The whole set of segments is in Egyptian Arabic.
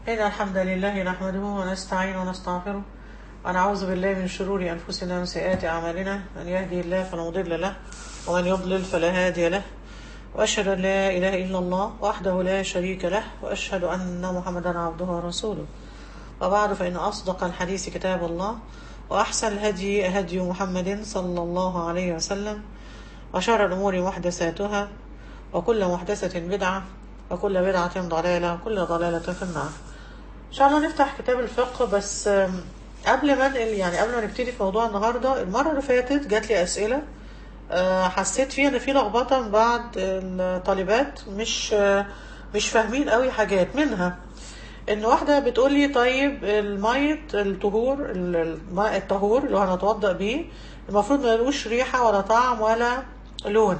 إن الحمد لله نحمده ونستعين ونستغفره ونعوذ بالله من شرور أنفسنا ومن سيئات أعمالنا من يهدي الله فلا مضل له ومن يضلل فلا هادي له وأشهد أن لا إله إلا الله وحده لا شريك له وأشهد أن محمدا عبده ورسوله وبعد فإن أصدق الحديث كتاب الله وأحسن الهدي هدي محمد صلى الله عليه وسلم وشر الأمور محدثاتها وكل محدثة بدعة وكل بدعة ضلالة وكل ضلالة في النار إن شاء الله نفتح كتاب الفقه بس آم، قبل ما ننقل يعني قبل ما نبتدي في موضوع النهاردة المرة اللي فاتت جات لي أسئلة آه، حسيت فيها ان في لخبطه من بعض الطالبات مش آه، مش فاهمين قوي حاجات منها ان واحده بتقول لي طيب الميه الطهور ال- الماء الطهور اللي هو هنتوضا بيه المفروض ما يلوش ريحه ولا طعم ولا لون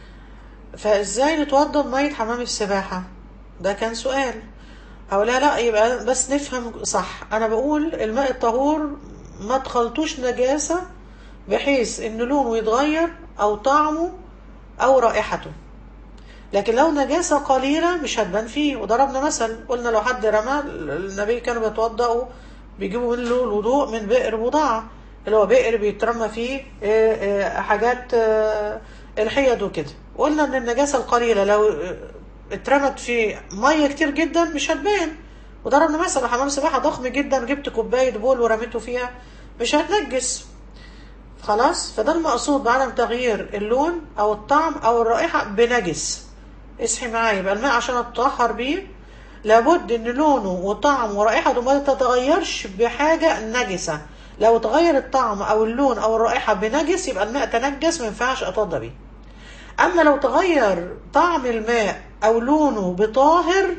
فازاي نتوضا بميه حمام السباحه ده كان سؤال هقولها لا يبقى بس نفهم صح انا بقول الماء الطهور ما تخلطوش نجاسه بحيث ان لونه يتغير او طعمه او رائحته لكن لو نجاسة قليلة مش هتبان فيه وضربنا مثل قلنا لو حد رمى النبي كانوا بيتوضأوا بيجيبوا منه الوضوء من بئر بضاعة اللي هو بئر بيترمى فيه آه، آه، حاجات آه، الحيض وكده قلنا ان النجاسة القليلة لو آه، اترمت في مية كتير جدا مش هتبان وضربنا مثل لو حمام سباحة ضخم جدا جبت كوباية بول ورميته فيها مش هتنجس خلاص فده المقصود بعدم تغيير اللون او الطعم او الرائحة بنجس اصحي معايا يبقى الماء عشان اتطهر بيه لابد ان لونه وطعمه ورائحته ما تتغيرش بحاجة نجسة لو تغير الطعم او اللون او الرائحة بنجس يبقى الماء تنجس ما ينفعش اتوضى بيه اما لو تغير طعم الماء او لونه بطاهر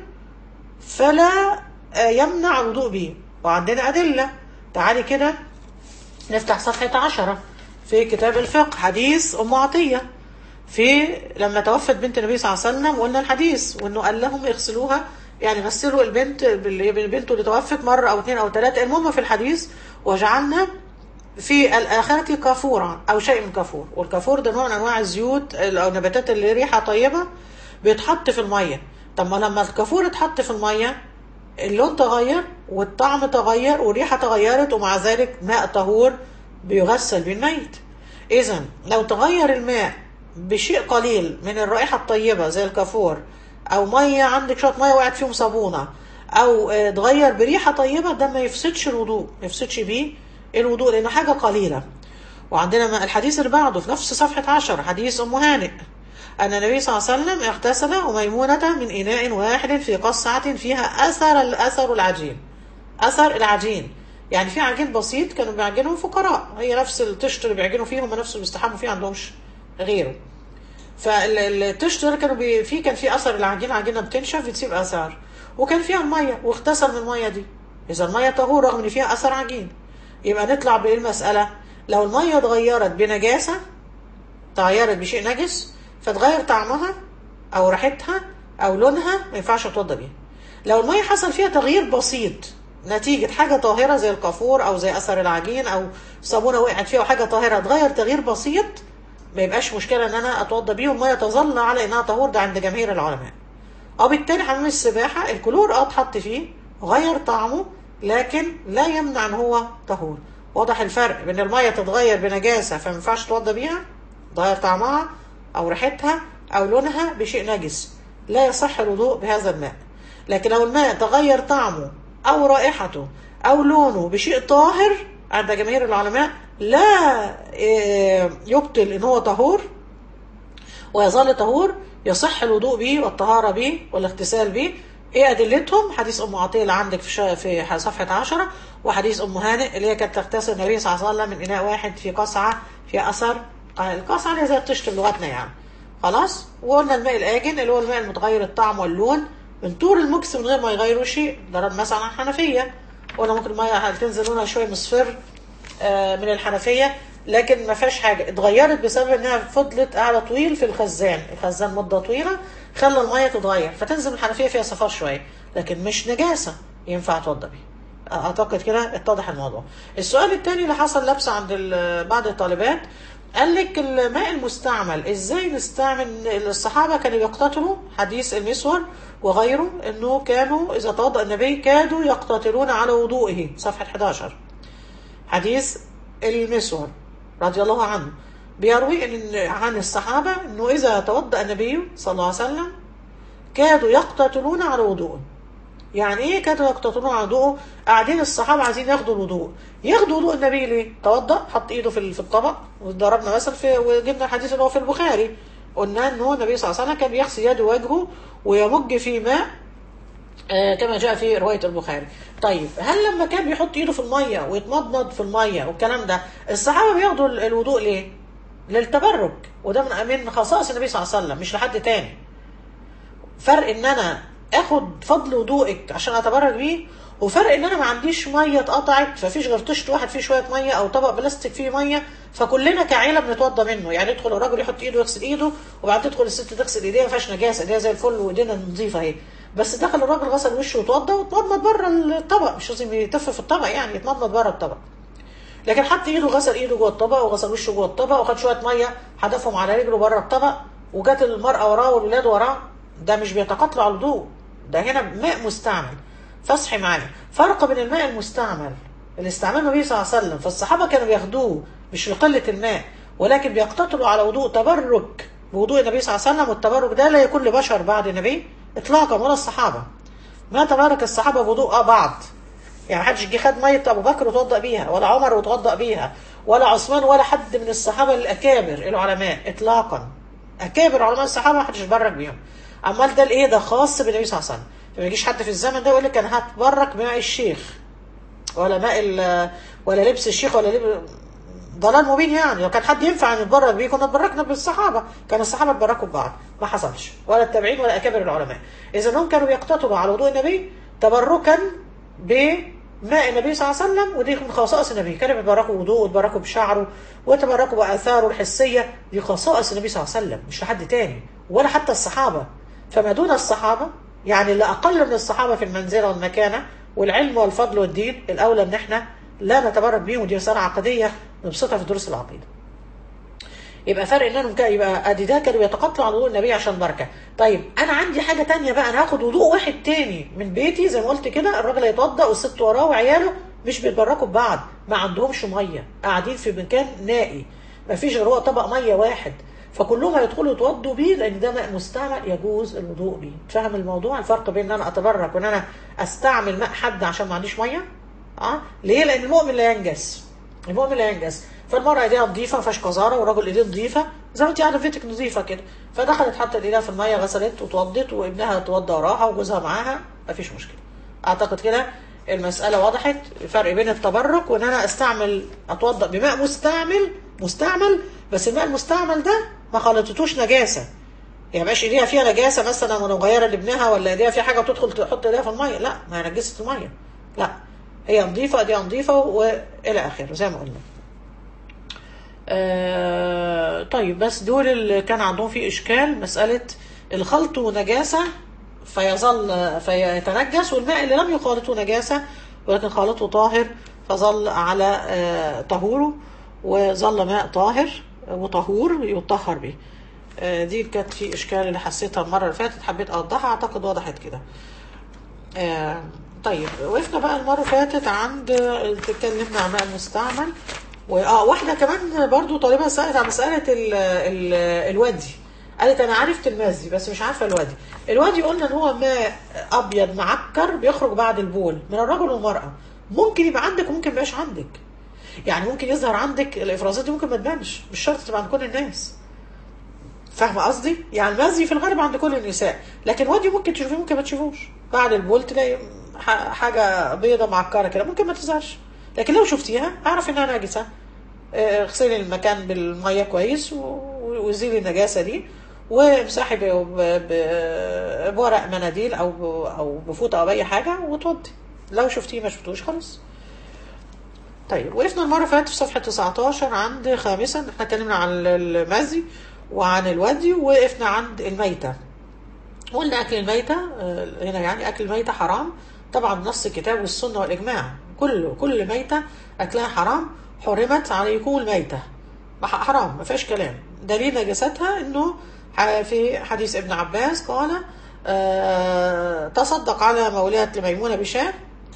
فلا آه، يمنع الوضوء به وعندنا ادله تعالي كده نفتح صفحة عشرة في كتاب الفقه حديث أم عطية في لما توفت بنت النبي صلى الله عليه وسلم وقلنا الحديث وانه قال لهم اغسلوها يعني غسلوا البنت اللي بنته اللي توفت مرة او اثنين او ثلاثة المهم في الحديث وجعلنا في الآخرة كافورا أو شيء من كافور والكافور ده نوع من أنواع الزيوت أو النباتات اللي ريحة طيبة بيتحط في المية طب ما لما الكافور اتحط في المية اللون تغير والطعم تغير والريحة تغيرت ومع ذلك ماء طهور بيغسل بالميت إذا لو تغير الماء بشيء قليل من الرائحة الطيبة زي الكافور أو مية عندك شوية مية وقعت فيهم صابونة أو آه، اتغير بريحة طيبة ده ما يفسدش الوضوء ما يفسدش بيه الوضوء لأنه حاجة قليلة وعندنا ما- الحديث اللي بعده في نفس صفحة عشر حديث أم هانئ أن النبي صلى الله عليه وسلم اغتسل وميمونة من إناء واحد في قصعة فيها أثر الأثر العجين أثر العجين يعني في عجين بسيط كانوا بيعجنوا فقراء هي نفس الطشت اللي بيعجنوا فيه هم نفس اللي بيستحموا فيه عندهمش غيره فالطشت ده كانوا بي... فيه كان فيه أثر العجين عجينة بتنشف بتسيب أثار وكان فيها المية واغتسل من المية دي إذا المية طهور رغم إن فيها أثر عجين يبقى نطلع بإيه المسألة لو المية اتغيرت بنجاسة تغيرت بشيء نجس فتغير طعمها او ريحتها او لونها ما ينفعش اتوضى بيها لو الميه حصل فيها تغيير بسيط نتيجة حاجة طاهرة زي الكافور أو زي أثر العجين أو صابونة وقعت فيها أو حاجة طاهرة اتغير تغيير بسيط ما يبقاش مشكلة إن أنا أتوضى بيه والمية تظل على إنها طهور ده عند جماهير العلماء. وبالتالي حمام السباحة الكلور اه اتحط فيه غير طعمه لكن لا يمنع ان هو طهور واضح الفرق بين المية تتغير بنجاسة فما ينفعش تتوضى بيها تغير طعمها او ريحتها او لونها بشيء نجس لا يصح الوضوء بهذا الماء لكن لو الماء تغير طعمه او رائحته او لونه بشيء طاهر عند جماهير العلماء لا إيه، يبطل ان هو طهور ويظل طهور يصح الوضوء به والطهارة به والاغتسال به ايه ادلتهم حديث ام عطيه اللي عندك في شا- في صفحه 10 وحديث ام هانئ اللي هي كانت تغتسل النبي صلى الله عليه وسلم من اناء واحد في قصعه في اثر القصعه اللي هي زي الطشت بلغتنا يعني خلاص وقلنا الماء الاجن اللي هو الماء المتغير الطعم واللون من طول المكس من غير ما يغيروا شيء ضرب مثلا عن الحنفيه قلنا ممكن الميه تنزل لونها شويه مصفر آه، من الحنفيه لكن ما فيهاش حاجه اتغيرت بسبب انها فضلت قاعده طويل في الخزان الخزان مده طويله خلى الميه تتغير فتنزل من الحنفيه فيها صفار شويه لكن مش نجاسه ينفع اتوضى بيها اعتقد كده اتضح الموضوع السؤال الثاني اللي حصل لبس عند ال- بعض الطالبات قال لك الماء المستعمل ازاي نستعمل الصحابه كانوا يقتتلوا حديث المسور وغيره انه كانوا اذا توضا النبي كادوا يقتتلون على وضوئه صفحه 11 حديث المسور رضي الله عنه بيروي إن عن الصحابه انه اذا توضا النبي صلى الله عليه وسلم كادوا يقتتلون على وضوءه يعني ايه كانوا يقتطعون على وضوءه قاعدين الصحابه عايزين ياخدوا الوضوء ياخدوا وضوء النبي ليه توضا حط ايده في في الطبق وضربنا مثلا في وجبنا الحديث اللي هو في البخاري قلنا ان هو النبي صلى الله عليه وسلم كان بيغسل يده ووجهه ويمج في ماء آه كما جاء في روايه البخاري طيب هل لما كان بيحط ايده في الميه ويتمضمض في الميه والكلام ده الصحابه بياخدوا الوضوء ليه للتبرك وده من من خصائص النبي صلى الله عليه وسلم مش لحد تاني فرق ان انا اخد فضل وضوءك عشان اتبرك بيه وفرق ان انا ما عنديش ميه اتقطعت ففيش غير طشت واحد فيه شويه ميه او طبق بلاستيك فيه ميه فكلنا كعيله بنتوضى منه يعني يدخل الراجل يحط ايده يغسل ايده وبعدين تدخل الست تغسل ايديها ما فيهاش نجاسه ايديها زي الفل وايدينا نظيفه اهي بس دخل الراجل غسل وشه وتوضى واتمضمض بره الطبق مش لازم يتف في الطبق يعني يتمضمض بره الطبق لكن حط ايده غسل ايده جوه الطبق وغسل وشه جوه الطبق وخد شويه ميه حدفهم على رجله بره الطبق وجات المراه وراه والولاد وراه ده مش بيتقاطعوا على الوضوء ده هنا ماء مستعمل فاصحي معايا فرق بين الماء المستعمل اللي استعمله النبي صلى الله عليه وسلم فالصحابه كانوا بياخدوه مش لقله الماء ولكن بيقتطروا على وضوء تبرك بوضوء النبي صلى الله عليه وسلم والتبرك ده لا يكون لبشر بعد النبي اطلاقا ولا الصحابه ما تبارك الصحابه بوضوء بعض يعني محدش جه خد ميه ابو بكر وتوضا بيها ولا عمر وتوضا بيها ولا عثمان ولا حد من الصحابه الاكابر العلماء اطلاقا اكابر علماء الصحابه محدش برك بيهم امال ده الايه ده خاص بالنبي صلى الله عليه وسلم فما يجيش حد في الزمن ده يقول لك انا هتبرك بماء الشيخ ولا ماء ولا لبس الشيخ ولا لبس ضلال مبين يعني لو كان حد ينفع ان نتبرك بيه كنا اتبركنا بالصحابه كان الصحابه اتبركوا ببعض ما حصلش ولا التابعين ولا اكابر العلماء اذا هم كانوا بيقتطروا على وضوء النبي تبركا بماء النبي صلى الله عليه وسلم ودي من خصائص النبي كانوا بيتبركوا بوضوءه وتبركوا بشعره وتبركوا باثاره الحسيه دي خصائص النبي صلى الله عليه وسلم مش لحد تاني ولا حتى الصحابه فما دون الصحابة يعني اللي أقل من الصحابة في المنزلة والمكانة والعلم والفضل والدين الأولى إن إحنا لا نتبرك بيهم ودي رسالة عقدية نبسطها في دروس العقيدة. يبقى فرق انهم كان يبقى ادي ده كانوا يتقطعوا على وضوء النبي عشان بركه. طيب انا عندي حاجه تانية بقى انا هاخد وضوء واحد تاني من بيتي زي ما قلت كده الراجل هيتوضا والست وراه وعياله مش بيتبركوا ببعض ما عندهمش ميه قاعدين في مكان نائي ما فيش غير هو طبق ميه واحد فكلهم هيدخلوا يتوضوا بيه لان ده ماء مستعمل يجوز الوضوء بيه فاهم الموضوع الفرق بين ان انا اتبرك وان انا استعمل ماء حد عشان ما عنديش ميه اه ليه لان المؤمن لا ينجس المؤمن لا ينجس فالمرأة ايديها نظيفة ما فيهاش قذارة والراجل ايديه نظيفة زي ما انت قاعدة في بيتك نظيفة كده فدخلت حطت ايديها في المية غسلت وتوضت وابنها اتوضى وراها وجوزها معاها ما فيش مشكلة اعتقد كده المسألة وضحت الفرق بين التبرك وان انا استعمل اتوضا بماء مستعمل مستعمل بس الماء المستعمل ده ما خلطتوش نجاسة يعني مبقاش ايديها فيها نجاسة مثلا وانا مغيرة لابنها ولا ايديها فيها حاجة وتدخل تحط ايديها في المية لا ما هي نجست المية لا هي نظيفة ايديها نظيفة والى اخره زي ما قلنا آه طيب بس دول اللي كان عندهم فيه اشكال مسألة الخلط نجاسة فيظل فيتنجس والماء اللي لم يخالطه نجاسة ولكن خالطه طاهر فظل على آه طهوره وظل ماء طاهر وطهور يطهر به آه دي كانت في اشكال اللي حسيتها المره اللي فاتت حبيت اوضحها اعتقد وضحت كده آه طيب وقفنا بقى المره اللي فاتت عند اتكلمنا عن الماء المستعمل واه واحده كمان برضو طالبه سالت عن مساله ال ال الوادي قالت انا عرفت المزي بس مش عارفه الوادي الوادي قلنا ان هو ماء ابيض معكر بيخرج بعد البول من الرجل والمراه ممكن يبقى عندك وممكن ما يبقاش عندك يعني ممكن يظهر عندك الافرازات دي ممكن ما تبانش مش شرط تبقى عند كل الناس فاهمه قصدي يعني المزي في الغالب عند كل النساء لكن وادي ممكن تشوفيه ممكن ما تشوفوش بعد البول تلاقي حاجه بيضه معكره كده ممكن ما تظهرش لكن لو شفتيها اعرف انها نجسه اغسلي المكان بالميه كويس وزيلي النجاسه دي وامسحي بورق مناديل او او بفوطه او اي حاجه وتوضي لو شفتيه ما شفتوش خلاص طيب وقفنا المره اللي فاتت في صفحه 19 عند خامسا احنا اتكلمنا عن المزي وعن الودي ووقفنا عند الميته قلنا اكل الميته هنا يعني اكل الميته حرام طبعا نص الكتاب والسنه والاجماع كله كل ميته اكلها حرام حرمت عليكم الميته حرام ما فيهاش كلام دليل نجاستها انه ح- في حديث ابن عباس قال آه، تصدق على مولاة لميمونة بشاة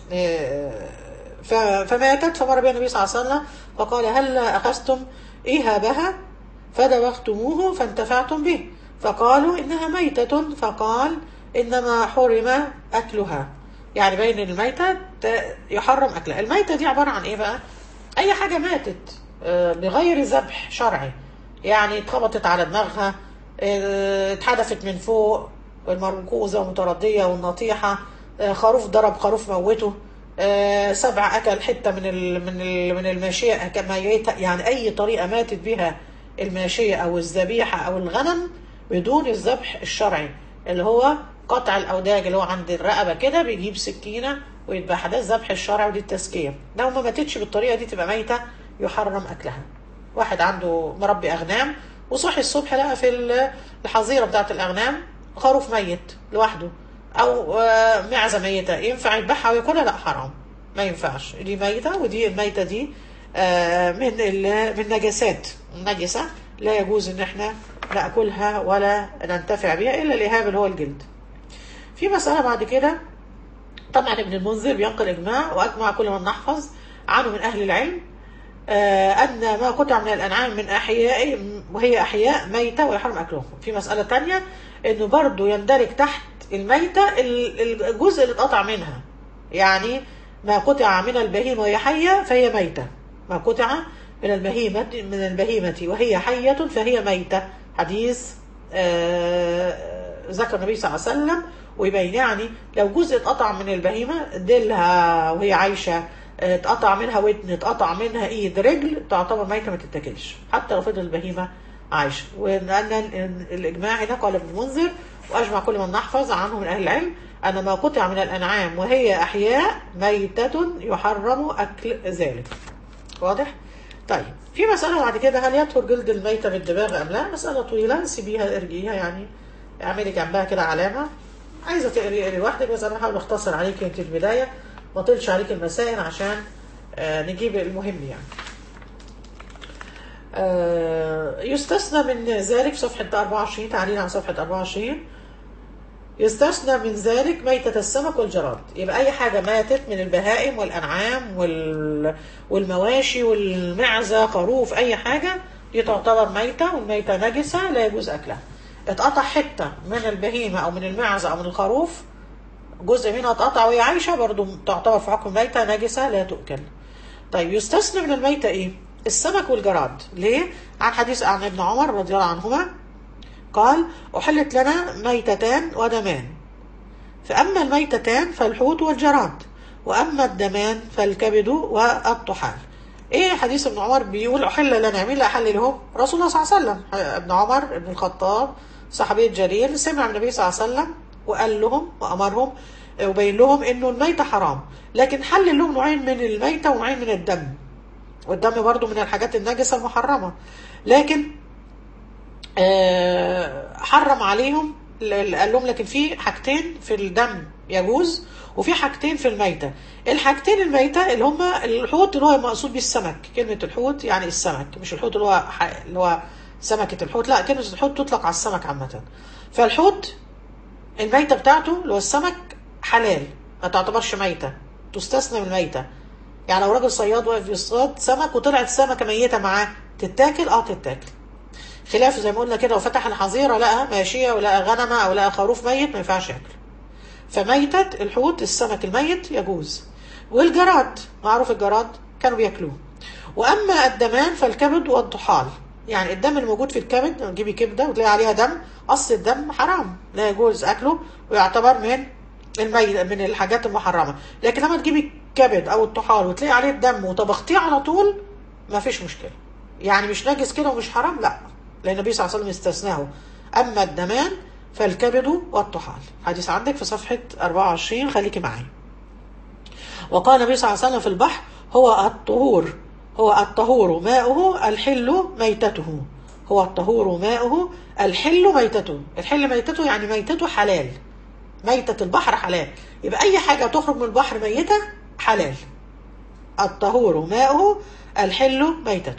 آه، ف- فماتت فمر بها النبي صلى الله عليه وسلم فقال هل أخذتم إيهابها فدوختموه فانتفعتم به فقالوا إنها ميتة فقال إنما حرم أكلها يعني بين الميتة ت- يحرم أكلها الميتة دي عبارة عن إيه بقى أي حاجة ماتت آه، بغير ذبح شرعي يعني اتخبطت على دماغها آه، اتحدفت من فوق المركوزة والمتردية والنطيحة آه، خروف ضرب خروف موته آه، سبع أكل حتة من ال من ال من الماشية أك- ميتة يعني أي طريقة ماتت بها الماشية أو الذبيحة أو الغنم بدون الذبح الشرعي اللي هو قطع الأوداج اللي هو عند الرقبة كده بيجيب سكينة ويذبحها ده الذبح الشرعي ودي التزكية لو ما ماتتش بالطريقة دي تبقى ميتة يحرم أكلها واحد عنده مربي أغنام وصحي الصبح لقى في ال- الحظيرة بتاعة الأغنام خروف ميت لوحده أو آه، معزة ميتة ينفع يذبحها وياكلها لا حرام ما ينفعش دي ميتة ودي الميتة دي آه، من ال- من نجاسات نجسة لا يجوز ان احنا ناكلها ولا ننتفع بها الا الاهاب اللي هو الجلد في مسألة بعد كده طبعا ابن المنذر بينقل إجماع وأجمع كل من نحفظ عنه من أهل العلم آه، أن ما قطع من الأنعام من أحياء وهي أحياء ميتة ويحرم أكلهم في مسألة تانية أنه برضو يندرج تحت الميتة ال- الجزء اللي اتقطع منها يعني ما قطع من البهيمة وهي حية فهي ميتة ما قطع من البهيمة من البهيمة وهي حية فهي ميتة حديث آه، ذكر النبي صلى الله عليه وسلم ويبين يعني لو جزء اتقطع من البهيمة ديلها وهي عايشة آه، اتقطع منها ودن اتقطع منها ايد رجل تعتبر ميتة ما تتاكلش حتى لو فضل البهيمة عايشة وأن ال- الإجماع هنا قال ابن المنذر وأجمع كل من نحفظ عنه من أهل العلم أن ما قطع من الأنعام وهي أحياء ميتة يحرم أكل ذلك واضح؟ طيب في مسألة بعد كده هل يطهر جلد الميتة بالدباغ أم لا؟ مسألة طويلة سيبيها ارجيها يعني اعملي جنبها كده علامة عايزة تقري اقري لوحدك بس أنا بحاول أختصر عليك يمكن البداية ما طلش عليك المسائل عشان آه نجيب المهم يعني. آه يستثنى من ذلك في صفحة 24 تعليل عن صفحة 24 يستثنى من ذلك ميتة السمك والجراد يبقى أي حاجة ماتت من البهائم والأنعام وال... والمواشي والمعزة خروف أي حاجة دي تعتبر ميتة والميتة نجسة لا يجوز أكلها اتقطع حتة من البهيمة أو من المعزة أو من الخروف جزء منها اتقطع وهي عايشة برضو تعتبر في حكم ميتة نجسة لا تؤكل طيب يستثنى من الميتة إيه؟ السمك والجراد ليه؟ عن حديث عن ابن عمر رضي الله عنهما قال أحلت لنا ميتتان ودمان فأما الميتتان فالحوت والجراد وأما الدمان فالكبد والطحال إيه حديث ابن عمر بيقول أحل لنا مين اللي أحل لهم رسول الله صلى الله عليه وسلم ابن عمر ابن الخطاب صحابي الجليل سمع من النبي صلى الله عليه وسلم وقال لهم وأمرهم وبين لهم إنه الميتة حرام لكن حل لهم نوعين من الميتة ونوعين من الدم والدم برضو من الحاجات النجسة المحرمة لكن آه، حرم عليهم ل- قال لهم لكن في حاجتين في الدم يجوز وفي حاجتين في الميتة الحاجتين الميتة اللي هما الحوت اللي هو مقصود بيه السمك كلمة الحوت يعني السمك مش الحوت اللي هو ح- اللي هو سمكة الحوت لا كلمة الحوت تطلق على السمك عامة فالحوت الميتة بتاعته اللي هو السمك حلال ما تعتبرش ميتة تستثنى من الميتة يعني لو راجل صياد واقف يصطاد سمك وطلعت سمكة ميتة معاه تتاكل اه تتاكل خلاف زي ما قلنا كده وفتح الحظيرة لقى ماشية ولقى غنمة أو لقى خروف ميت ما ينفعش ياكل فميتة الحوت السمك الميت يجوز والجراد معروف الجراد كانوا بياكلوه وأما الدمان فالكبد والطحال يعني الدم الموجود في الكبد لما تجيبي كبدة وتلاقي عليها دم أصل الدم حرام لا يجوز أكله ويعتبر من المي من الحاجات المحرمة لكن لما تجيبي كبد أو الطحال وتلاقي عليه الدم وطبختيه على طول ما فيش مشكلة يعني مش نجس كده ومش حرام لا لأن النبي صلى الله عليه وسلم استثناه أما الدمان فالكبد والطحال حديث عندك في صفحة 24 خليكي معايا وقال النبي صلى الله عليه وسلم في البحر هو الطهور هو الطهور ماؤه الحل ميتته هو الطهور ماؤه الحل ميتته الحل ميتته يعني ميتته حلال ميتة البحر حلال يبقى أي حاجة تخرج من البحر ميتة حلال الطهور ماؤه الحل ميتته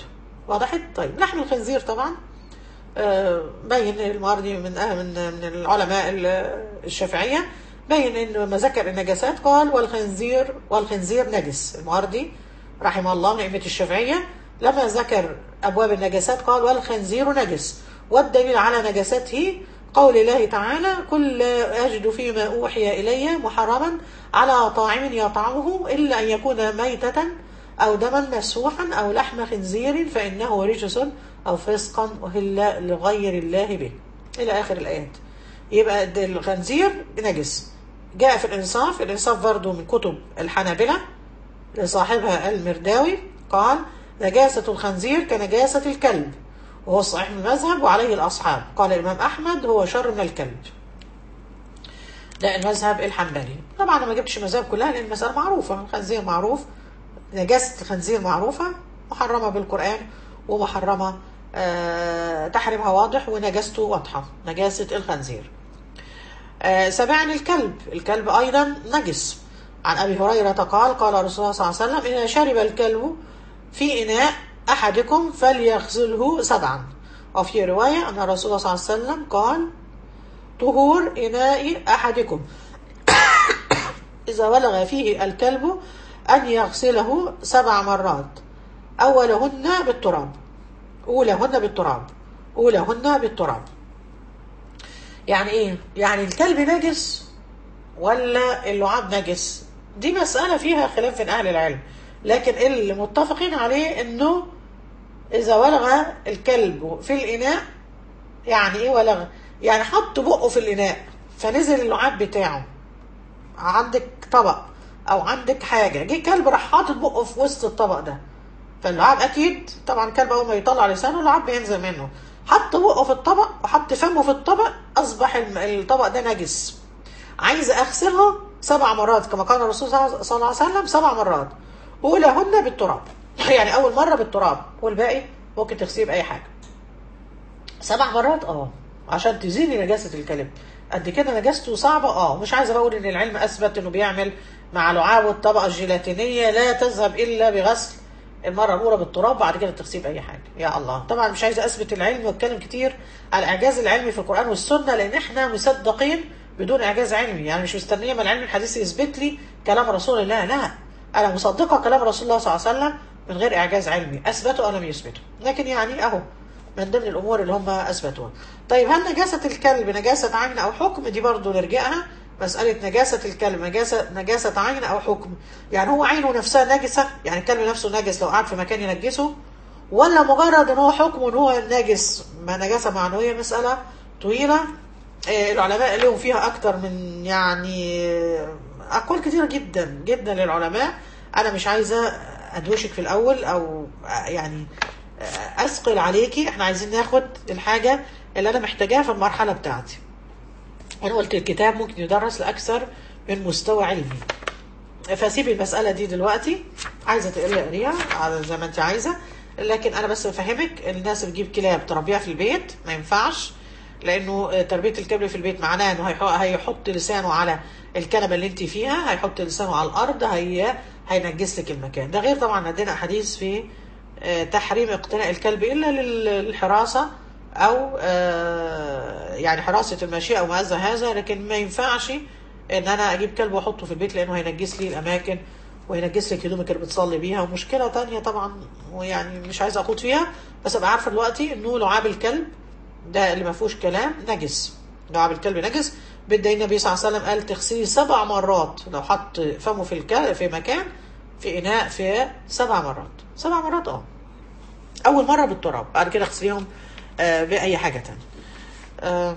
وضحت طيب لحم الخنزير طبعا آه، بين الماردي من آه، من من العلماء ال- الشافعيه بين انه لما ذكر النجاسات قال والخنزير والخنزير نجس الماردي رحمه الله من ائمه الشافعيه لما ذكر ابواب النجاسات قال والخنزير نجس والدليل على نجاسته قول الله تعالى كل أجد فيما أوحي إلي محرما على طاعم يطعمه إلا أن يكون ميتة أو دما مسفوحا أو لحم خنزير فإنه رجس أو فسقا أهل لغير الله به إلى آخر الآيات يبقى ده الخنزير نجس جاء في الإنصاف الإنصاف برضه من كتب الحنابلة لصاحبها المرداوي قال نجاسة الخنزير كنجاسة الكلب وهو الصحيح من المذهب وعليه الأصحاب قال الإمام أحمد هو شر من الكلب ده المذهب الحنبلي طبعا أنا ما جبتش المذاهب كلها لأن المسألة معروفة الخنزير معروف نجاسة الخنزير معروفة محرمة بالقرآن ومحرمة آه تحريمها واضح ونجاسته واضحة نجاسة الخنزير آه سابعا الكلب الكلب أيضا نجس عن أبي هريرة قال قال رسول الله صلى الله عليه وسلم إذا شرب الكلب في إناء أحدكم فليغسله سبعا وفي رواية أن رسول الله صلى الله عليه وسلم قال طهور إناء أحدكم إذا ولغ فيه الكلب أن يغسله سبع مرات أولهن بالتراب أولهن بالتراب أولهن بالتراب يعني إيه؟ يعني الكلب نجس ولا اللعاب نجس دي مسألة فيها خلاف بين أهل العلم لكن اللي متفقين عليه إنه إذا ولغ الكلب في الإناء يعني إيه ولغ؟ يعني حط بقه في الإناء فنزل اللعاب بتاعه عندك طبق أو عندك حاجة جه كلب راح حاطط بقه في وسط الطبق ده فاللعاب أكيد طبعا الكلب أول ما يطلع لسانه اللعاب بينزل منه حط بقه في الطبق وحط فمه في الطبق أصبح الطبق ده نجس عايز أغسله سبع مرات كما قال الرسول صلى الله عليه وسلم سبع مرات أولهن بالتراب يعني أول مرة بالتراب والباقي ممكن تغسيه بأي حاجة سبع مرات اه عشان تزيل نجاسة الكلب قد كده نجاسته صعبة اه مش عايزة بقول ان العلم اثبت انه بيعمل مع لعاب الطبقة الجيلاتينية لا تذهب الا بغسل المرة الأولى بالتراب بعد كده تغسيه بأي حاجة يا الله طبعا مش عايزة أثبت العلم وأتكلم كتير على الإعجاز العلمي في القرآن والسنة لأن إحنا مصدقين بدون إعجاز علمي يعني مش مستنية ما العلم الحديث يثبت لي كلام رسول الله لا أنا مصدقة كلام رسول الله صلى الله عليه وسلم من غير إعجاز علمي أثبته أو لم يثبته لكن يعني أهو من ضمن الأمور اللي هم أثبتوها طيب هل نجاسة الكلب نجاسة عين أو حكم دي برضو نرجعها مسألة نجاسة الكلب نجاسة نجاسة عين أو حكم يعني هو عينه نفسها نجسة يعني الكلب نفسه نجس لو قعد في مكان ينجسه ولا مجرد ان هو حكم ان هو نجس ما نجاسة معنوية مسألة طويلة آه العلماء لهم فيها أكتر من يعني أقوال كثيرة جدا جدا للعلماء أنا مش عايزة أدوشك في الأول أو يعني أثقل عليكي احنا عايزين ناخد الحاجة اللي أنا محتاجاها في المرحلة بتاعتي أنا قلت الكتاب ممكن يدرس لأكثر من مستوى علمي فسيبي المسألة دي دلوقتي عايزة تقريها قريها على زي ما أنت عايزة لكن أنا بس بفهمك الناس اللي بتجيب كلاب تربيها في البيت ما ينفعش لأنه تربية الكلب في البيت معناه إنه هيحط لسانه على الكنبة اللي أنت فيها هيحط لسانه على الأرض هي هينجس لك المكان ده غير طبعا عندنا أحاديث في تحريم اقتناء الكلب إلا للحراسة أو يعني حراسة الماشية أو ما أذى هذا لكن ما ينفعش إن أنا أجيب كلب وأحطه في البيت لأنه هينجس لي الأماكن وينجس لك هدومك اللي بتصلي بيها ومشكلة تانية طبعا ويعني مش عايزة أخوض فيها بس أبقى عارفة دلوقتي إنه لعاب الكلب ده اللي ما فيهوش كلام نجس لعاب الكلب نجس بدأ النبي صلى الله عليه وسلم قال تغسليه سبع مرات لو حط فمه في الكلب في مكان في إناء في سبع مرات سبع مرات اه أول مرة بالتراب بعد كده اغسليهم آه بأي حاجة تانية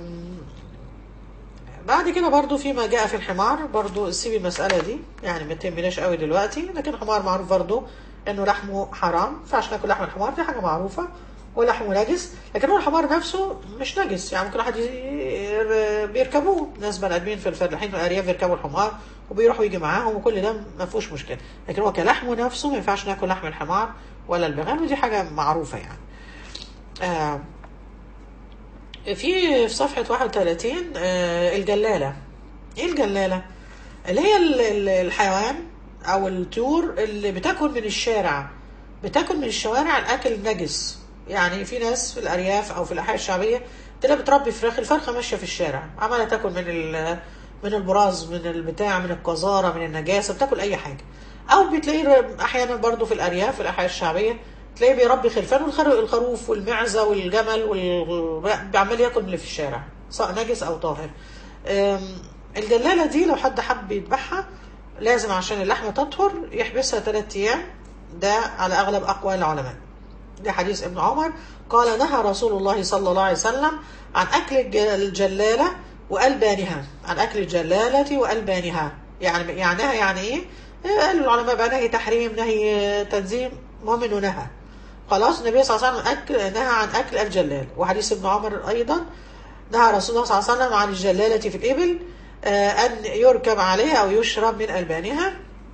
بعد كده برضو فيما جاء في الحمار برضو سيبي المسألة دي يعني ما تهمناش قوي دلوقتي لكن الحمار معروف برضو انه لحمه حرام ما ينفعش ناكل لحم الحمار دي حاجة معروفة ولحمه نجس لكن هو الحمار نفسه مش نجس يعني ممكن واحد بيركبوه ناس بني ادمين في الفلاحين في الارياف بيركبوا الحمار وبيروحوا يجي معاهم وكل ده ما فيهوش مشكله لكن هو كلحمه نفسه ما ينفعش ناكل لحم الحمار ولا البغال ودي حاجه معروفه يعني آه في في صفحة 31 آه الجلالة ايه الجلالة اللي هي الحيوان او الطيور اللي بتاكل من الشارع بتاكل من الشوارع الاكل النجس يعني في ناس في الارياف او في الاحياء الشعبيه تلاقي بتربي فراخ الفرخه ماشيه في الشارع عماله تاكل من ال- من البراز من البتاع من القذاره من النجاسه بتاكل اي حاجه او بتلاقيه احيانا برضو في الارياف في الاحياء الشعبيه تلاقيه بيربي خرفان والخر- الخروف والمعزه والجمل وال... عمال ياكل من اللي في الشارع سواء نجس او طاهر أم، الجلاله دي لو حد حب يذبحها لازم عشان اللحمه تطهر يحبسها ثلاثة ايام ده على اغلب اقوال العلماء ده حديث ابن عمر قال نهى رسول الله صلى الله عليه وسلم عن أكل الج- الجلالة وألبانها عن أكل الجلالة وألبانها يعني يعنيها يعني إيه؟ إيه، قالوا العلماء بقى نهي تحريم نهي تنزيم المهم إنه نهى خلاص النبي صلى الله عليه وسلم أكل نهى عن أكل الجلال وحديث ابن عمر أيضا نهى رسول الله صلى الله عليه وسلم عن الجلالة في الإبل آه، أن يركب عليها أو يشرب من ألبانها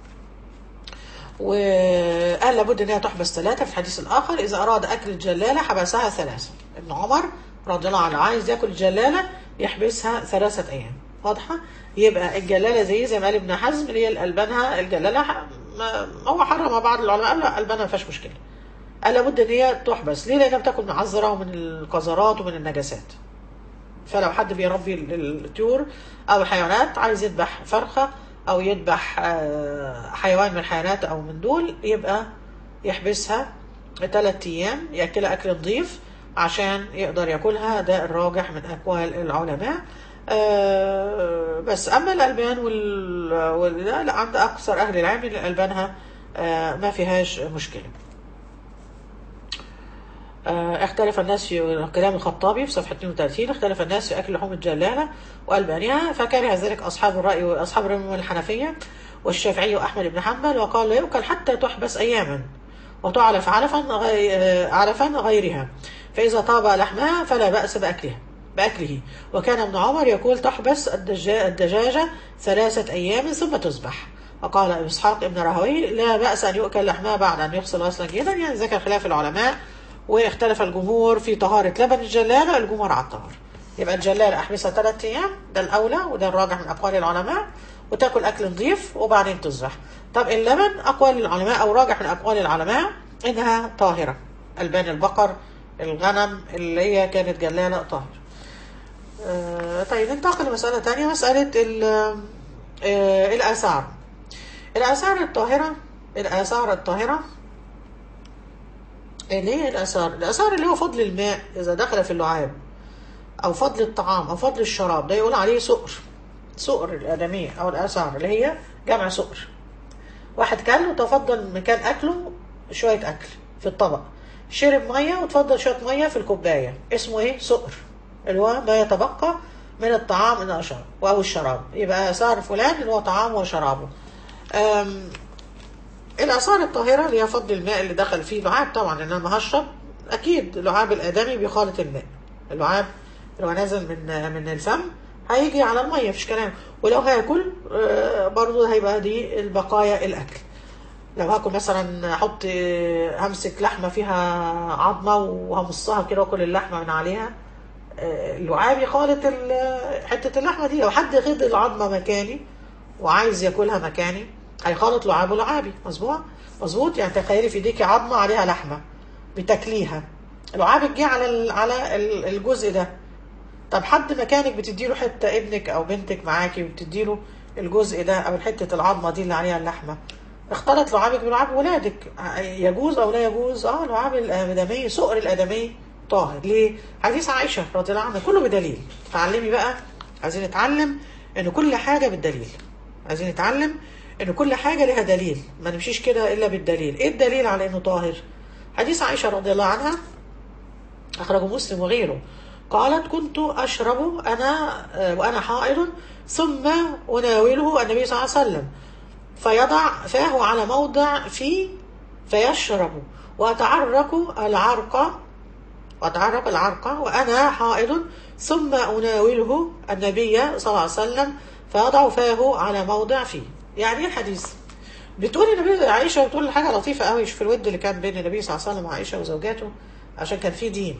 وقال لابد انها تحبس ثلاثه في الحديث الاخر اذا اراد اكل الجلاله حبسها ثلاثه ابن عمر رضي الله عنه عايز ياكل الجلاله يحبسها ثلاثه ايام واضحه يبقى الجلاله زي زي ما قال ابن حزم اللي هي الالبانها الجلاله ح- ما- هو حرم بعض العلماء قال لا البانها ما فيهاش مشكله قال لابد ان هي تحبس ليه لانها بتاكل من عذره ومن القذرات ومن النجاسات فلو حد بيربي ال- ال- الطيور او الحيوانات عايز يذبح فرخه او يذبح آه، حيوان من الحيوانات او من دول يبقى يحبسها ثلاث ايام ياكلها اكل نظيف عشان يقدر ياكلها ده الراجح من اقوال العلماء آه، بس اما الالبان وال وال- لا لا، عند اكثر اهل العلم إن الالبانها آه، ما فيهاش مشكله آه، اختلف الناس في كلام الخطابي في صفحة 32 اختلف الناس في أكل لحوم الجلالة وألبانها فكره ذلك أصحاب الرأي وأصحاب الرأي الحنفية والشافعي وأحمد بن حنبل وقال لا يؤكل حتى تحبس أياما وتعلف علفا غي... آه، علفا غيرها فإذا طاب لحمها فلا بأس بأكلها بأكله وكان ابن عمر يقول تحبس الدجا- الدجاجة ثلاثة أيام ثم تذبح وقال ابن اسحاق ابن راهوي لا بأس أن يؤكل لحمها بعد أن يغسل غسلا جيدا يعني ذكر خلاف العلماء واختلف الجمهور في طهارة لبن الجلالة الجمهور على الطهر يبقى الجلالة أحبسها ثلاثة أيام ده الأولى وده الراجح من أقوال العلماء وتاكل أكل نظيف وبعدين تذبح طب اللبن أقوال العلماء أو راجح من أقوال العلماء إنها طاهرة ألبان البقر الغنم اللي هي كانت جلالة طاهر آه، طيب ننتقل لمسألة تانية مسألة ال- آه، الآثار الآثار الطاهرة الآثار الطاهرة اللي هي الآثار الآثار اللي هو فضل الماء إذا دخل في اللعاب أو فضل الطعام أو فضل الشراب ده يقول عليه سؤر سؤر الآدمية أو الآثار اللي هي جمع سؤر واحد كل وتفضل مكان أكله شوية أكل في الطبق شرب مية وتفضل شوية مية في الكوباية اسمه إيه سؤر اللي هو ما يتبقى من الطعام من الشراب أو الشراب يبقى آثار فلان اللي هو طعامه وشرابه أم، الآثار الطاهرة اللي هي فضل الماء اللي دخل فيه لعاب طبعا لأن أنا ما هشرب أكيد اللعاب الآدمي بيخالط الماء اللعاب اللي هو نازل من من الفم هيجي على المية مفيش كلام ولو هاكل آه، برضه هيبقى دي البقايا الأكل لو هاكل مثلا احط آه، همسك لحمه فيها عظمه وهمصها كده واكل اللحمه من عليها آه، اللعاب يخالط ال- حته اللحمه دي لو حد غض العظمه مكاني وعايز ياكلها مكاني هيخالط لعابه لعابي مظبوط مظبوط يعني تخيلي في ايديكي عظمه عليها لحمه بتاكليها لعابك جه على ال- على ال- الجزء ده طب حد مكانك بتديله حته ابنك او بنتك معاكي وبتديله الجزء ده او حته العظمه دي اللي عليها اللحمه اختلط لعابك بلعاب ولادك يجوز او لا يجوز اه لعاب الادمي سؤر الادمي طاهر ليه حديث عائشه رضي الله عنها كله بدليل تعلمي بقى عايزين نتعلم ان كل حاجه بالدليل عايزين نتعلم ان كل حاجه لها دليل ما نمشيش كده الا بالدليل ايه الدليل على انه طاهر حديث عائشه رضي الله عنها أخرجه مسلم وغيره قالت كنت أشرب أنا آه، وأنا حائض ثم أناوله النبي صلى الله عليه وسلم فيضع فاه على موضع فيه فيشرب وأتعرك العرق وأتعرق العرق وأنا حائض ثم أناوله النبي صلى الله عليه وسلم فيضع فاه على موضع فيه يعني إيه الحديث بتقول النبي عائشة بتقول حاجة لطيفة قوي في الود اللي كان بين النبي صلى الله عليه وسلم وعائشة وزوجاته عشان كان في دين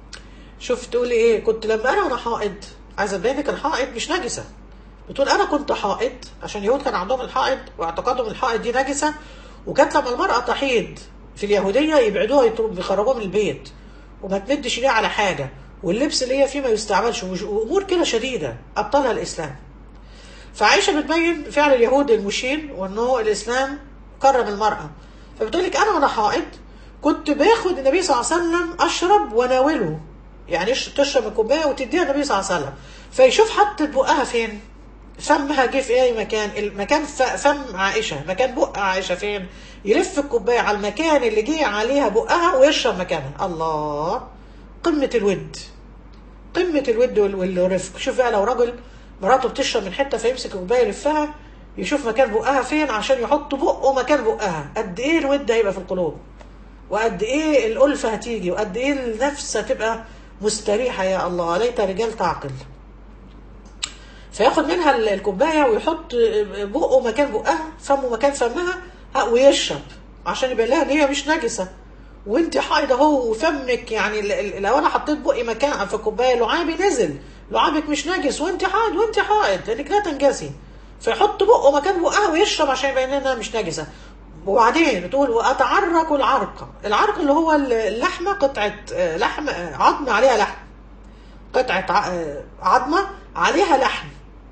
شوف تقول ايه كنت لما انا وانا حائض عايزه تبين لك الحائض مش نجسه بتقول انا كنت حائض عشان اليهود كان عندهم الحائض واعتقادهم الحائض دي نجسه وكانت لما المراه تحيض في اليهوديه يبعدوها يطلب بيخرجوها من البيت وما تمدش ايديها على حاجه واللبس اللي هي فيه ما يستعملش ومش- وامور كده شديده ابطلها الاسلام فعائشه بتبين فعل اليهود المشين وانه الاسلام كرم المراه فبتقول لك انا وانا حائض كنت باخد النبي صلى الله عليه وسلم اشرب وناوله يعني إيش- تشرب الكوبايه وتديها النبي صلى الله عليه وسلم فيشوف حطت بقها فين فمها جه في اي مكان المكان ف- فم عائشه مكان بق عائشه فين يلف الكوبايه على المكان اللي جه عليها بقها ويشرب مكانها الله قمه الود قمة الود وال- والرفق شوف بقى لو راجل مراته بتشرب من حتة فيمسك الكوباية يلفها يشوف مكان بقها فين عشان يحط بقه مكان بقها قد ايه الود هيبقى في القلوب وقد ايه الألفة هتيجي وقد ايه النفس هتبقى مستريحة يا الله ليت رجال تعقل فياخد منها ال- الكوبايه ويحط بقه مكان بقها فمه مكان فمها ها، ويشرب عشان يبين لها ان هي مش نجسه وانت حائض اهو وفمك يعني ال- ال- لو انا حطيت بقي مكان في كوبايه لعابي نزل لعابك مش نجس وانت حائض وانت حائض لانك لا تنجسي فيحط بقه مكان بقها ويشرب عشان يبين لها انها مش نجسه وبعدين تقول واتعرق العرق العرق اللي هو اللحمه قطعه آه، لحم آه، عظم عليها لحم قطعه ع- آه، عظمه عليها لحم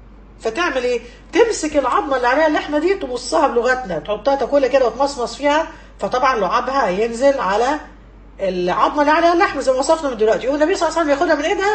فتعمل ايه؟ تمسك العظمه اللي عليها اللحمه دي تمصها بلغتنا تحطها تاكلها كده وتمصمص فيها فطبعا لعابها ينزل على العظمه اللي عليها اللحم زي ما وصفنا من دلوقتي يقوم النبي صلى الله عليه وسلم ياخدها من ايدها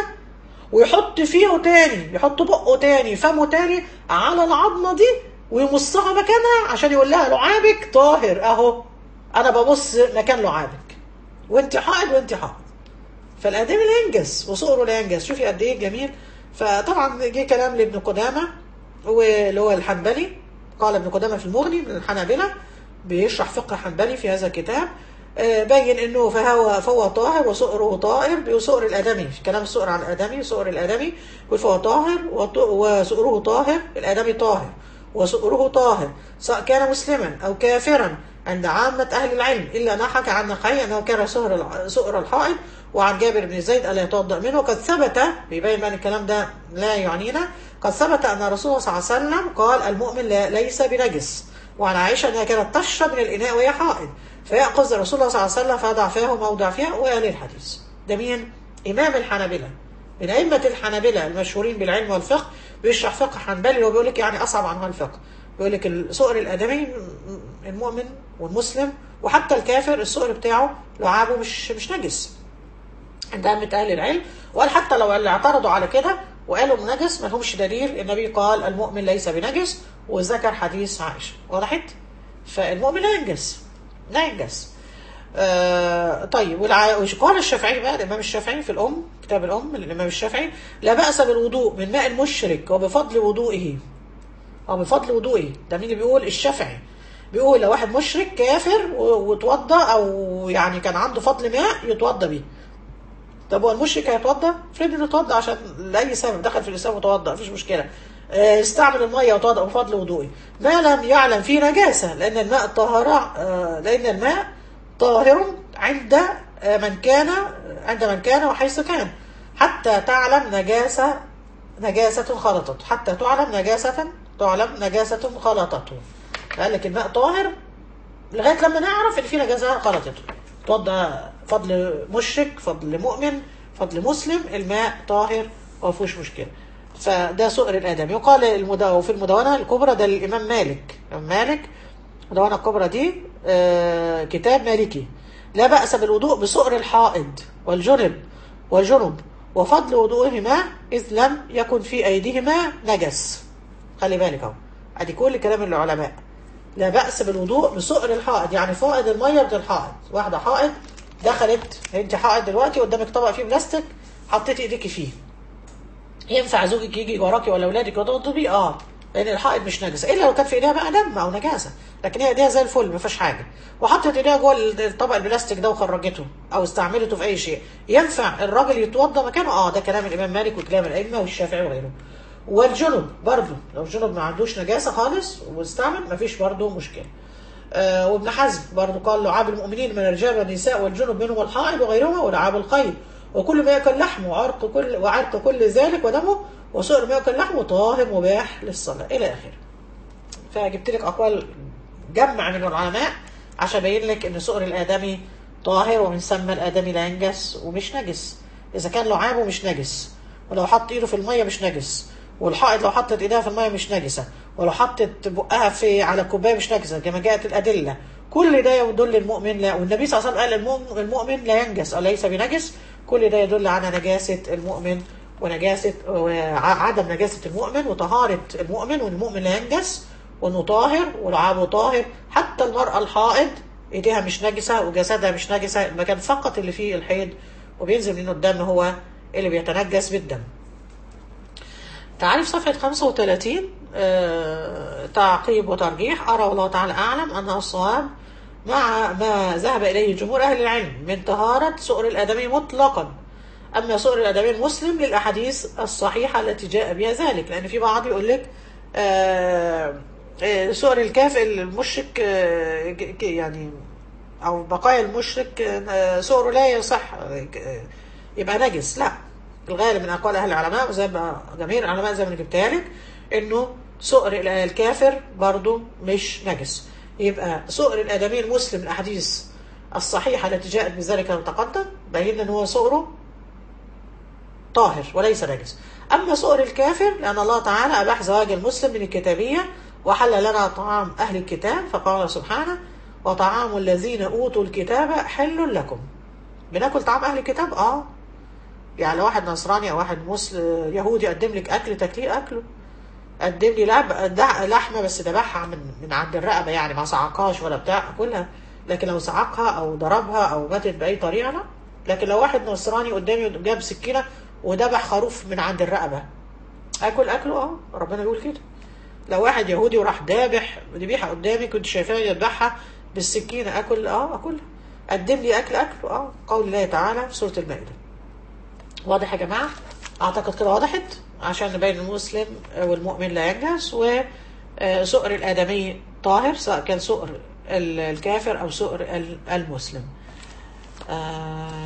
ويحط فيه تاني يحط بقه تاني فمه تاني على العظمه دي ويمصها مكانها عشان يقول لها لعابك طاهر اهو انا بمص مكان لعابك وانت حائض وانت حائض فالادمي لا ينجس وصقره لا ينجس شوفي قد ايه جميل فطبعا جه كلام لابن قدامه واللي هو الحنبلي قال ابن قدامه في المغني من الحنابله بيشرح فقه حنبلي في هذا الكتاب آه، بين انه فهو فهو طاهر وسؤره طاهر بسؤر الادمي في كلام السؤر عن الادمي سؤر الادمي يقول فهو طاهر وط- وسؤره طاهر الادمي طاهر وسؤره طاهر سواء كان مسلما او كافرا عند عامة أهل العلم إلا أن حكى عن نقعي أنه كان سؤر الع- سؤر الحائض وعن جابر بن زيد ألا يتوضأ منه وقد ثبت بيبين بأن الكلام ده لا يعنينا قد ثبت أن رسول الله صلى الله عليه وسلم قال المؤمن لا ليس بنجس وعن عائشة أنها كانت تشرب من الإناء وهي حائض فيأخذ رسول الله صلى الله عليه وسلم فيضع فيها موضع فيها وآل الحديث ده مين؟ إمام الحنابلة من أئمة الحنابلة المشهورين بالعلم والفقه بيشرح فقه حنبلي وبيقول لك يعني أصعب عنها الفقه بيقول لك السؤر الآدمي المؤمن والمسلم وحتى الكافر السؤر بتاعه لعابه مش مش نجس عند أئمة أهل العلم وقال حتى لو اللي اعترضوا على كده وقالوا نجس ما لهمش دليل النبي قال المؤمن ليس بنجس وذكر حديث عائشة وضحت؟ فالمؤمن لا ينجس لا ينجس آه طيب والع... وقال الشافعي بقى الامام الشافعي في الام كتاب الام الامام الشافعي لا باس بالوضوء من ماء المشرك وبفضل وضوئه او بفضل وضوئه ده مين اللي بيقول الشافعي بيقول لو واحد مشرك كافر و- وتوضى او يعني كان عنده فضل ماء يتوضى بيه طب هو المشرك هيتوضى؟ افرض انه اتوضى عشان لاي سبب دخل في الاسلام وتوضى مفيش مشكله. آه، استعمل الميه وتوضا بفضل وضوئه. ما لم يعلم فيه نجاسه لان الماء طهر آه، لان الماء طاهر عند آه، من كان عند من كان وحيث كان حتى تعلم نجاسه نجاسه خلطت حتى تعلم نجاسه تعلم نجاسه خلطته. قال لك الماء طاهر لغايه لما نعرف ان في نجاسه خلطته توضى فضل مشرك فضل مؤمن فضل مسلم الماء طاهر وما فيهوش مشكله فده سؤر الادم يقال المدونة وفي المدونه الكبرى ده الامام مالك الامام مالك المدونه الكبرى دي آه كتاب مالكي لا باس بالوضوء بسؤر الحائض والجنب والجنب وفضل وضوئهما اذ لم يكن في ايديهما نجس خلي بالك اهو ادي كل كلام العلماء لا بأس بالوضوء بسؤر الحائض يعني فائض المية بتاع الحائض واحدة حائض دخلت انت حائض دلوقتي قدامك طبق فيه بلاستيك حطيتي ايديكي فيه ينفع زوجك يجي وراكي ولا اولادك يتوضوا بيه اه لان الحائض مش نجسه الا لو كان في ايديها بقى دم او نجاسه لكن هي ايديها زي الفل ما فيهاش حاجه وحطت ايديها جوه الطبق البلاستيك ده وخرجته او استعملته في اي شيء ينفع الراجل يتوضا مكانه اه ده كلام الامام مالك وكلام الائمه والشافعي وغيره والجنب برضه لو الجنب ما عندوش نجاسه خالص واستعمل ما فيش برضه مشكله آه وابن حزم برضه قال لعاب المؤمنين من الرجال والنساء والجنب منهم الحائض وغيرهما ولعاب القيد وكل ما ياكل لحم وعرق كل وعرق كل ذلك ودمه وسؤر ما ياكل لحم طاهر مباح للصلاه الى اخره. فجبت لك اقوال جمع من العلماء عشان ابين لك ان سؤر الادمي طاهر ومن ثم الادمي لا ينجس ومش نجس اذا كان لعابه مش نجس ولو حط ايده في الميه مش نجس والحائط لو حطت ايديها في الميه مش نجسه ولو حطت بقها في على كوبايه مش نجسه كما جاءت الادله كل ده يدل المؤمن لا والنبي صلى الله عليه وسلم قال المؤمن, المؤمن لا ينجس او ليس بنجس كل ده يدل على نجاسه المؤمن ونجاسه وعدم نجاسه المؤمن وطهاره المؤمن وان المؤمن لا ينجس وانه طاهر ولعابه طاهر حتى المراه الحائض ايديها مش نجسه وجسدها مش نجسه المكان فقط اللي فيه الحيض وبينزل منه الدم هو اللي بيتنجس بالدم تعالي في صفحة 35 آه تعقيب وترجيح أرى والله تعالى أعلم أن الصواب مع ما ذهب إليه جمهور أهل العلم من طهارة سؤر الآدمي مطلقا أما سؤر الآدمي المسلم للأحاديث الصحيحة التي جاء بها ذلك لأن في بعض يقول لك آه آه سؤر الكافر المشرك آه يعني أو بقايا المشرك سؤره لا يصح يبقى نجس لا الغالب من اقوال اهل العلماء وزي ما جماهير العلماء زي ما جبتها لك انه سؤر الكافر برضه مش نجس يبقى سؤر الادمي المسلم الاحاديث الصحيحه التي جاءت بذلك المتقدم بين ان هو سؤره طاهر وليس نجس اما سؤر الكافر لان الله تعالى اباح زواج المسلم من الكتابيه وحل لنا طعام اهل الكتاب فقال سبحانه وطعام الذين اوتوا الكتاب حل لكم بناكل طعام اهل الكتاب اه يعني لو واحد نصراني او واحد مسلم يهودي قدم لك اكل تاكليه اكله قدم لي لحمه بس ذبحها من من عند الرقبه يعني ما صعقهاش ولا بتاع كلها لكن لو صعقها او ضربها او ماتت باي طريقه لا لكن لو واحد نصراني قدامي جاب سكينه وذبح خروف من عند الرقبه اكل اكله اه ربنا بيقول كده لو واحد يهودي وراح ذابح ذبيحه قدامي كنت شايفاه يذبحها بالسكينه اكل اه اكلها قدم لي اكل اكله اه قول الله تعالى في سوره المائده واضح يا جماعه اعتقد كده وضحت عشان نبين المسلم والمؤمن لا ينجس وسؤر الادمي طاهر سواء كان سؤر الكافر او سؤر المسلم آه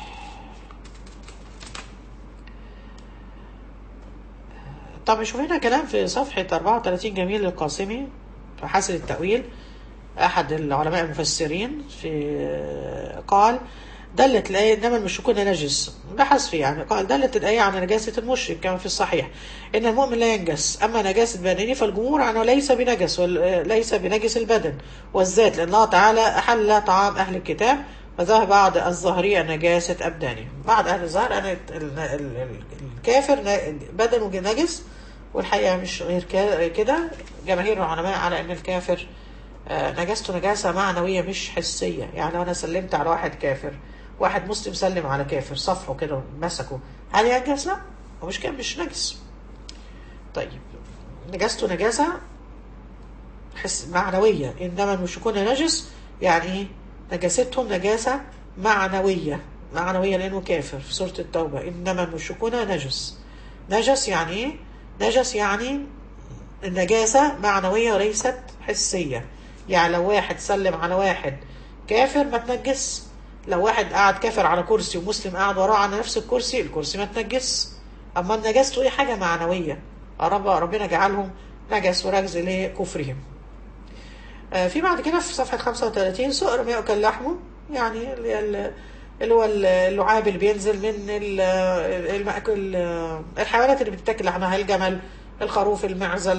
طب شوف هنا كلام في صفحة 34 جميل للقاسمي في حسن التأويل أحد العلماء المفسرين في قال دلت الآية إنما المشركون نجس بحث فيه يعني قال دلت الآية على نجاسة المشرك كما في الصحيح إن المؤمن لا ينجس أما نجاسة بدنه فالجمهور عنه ليس بنجس وليس بنجس البدن والذات لأن الله تعالى أحل طعام أهل الكتاب وذهب بعض الظاهرية نجاسة أبدانهم بعض أهل الظاهر أن الكافر بدنه نجس والحقيقة مش غير كده جماهير العلماء على أن الكافر نجاسته نجاسة معنوية مش حسية يعني لو أنا سلمت على واحد كافر واحد مسلم سلم على كافر صفحه كده مسكه هل ينجس؟ لا هو مش كان مش نجس طيب نجاسته نجاسة حس معنوية إنما المشركون نجس يعني إيه؟ نجاستهم نجاسة معنوية معنوية لأنه كافر في سورة التوبة إنما المشركون نجس نجس يعني إيه؟ نجس يعني النجاسة معنوية وليست حسية يعني لو واحد سلم على واحد كافر ما تنجس لو واحد قاعد كافر على كرسي ومسلم قاعد وراه على نفس الكرسي الكرسي ما تنجس اما النجاسة ايه حاجة معنوية رب ربنا جعلهم نجس ورجز لكفرهم آه في بعد كده في صفحة 35 سؤر ما يؤكل لحمه يعني اللي هو اللعاب اللي بينزل من المأكل الحيوانات اللي بتتاكل لحمها الجمل الخروف المعزة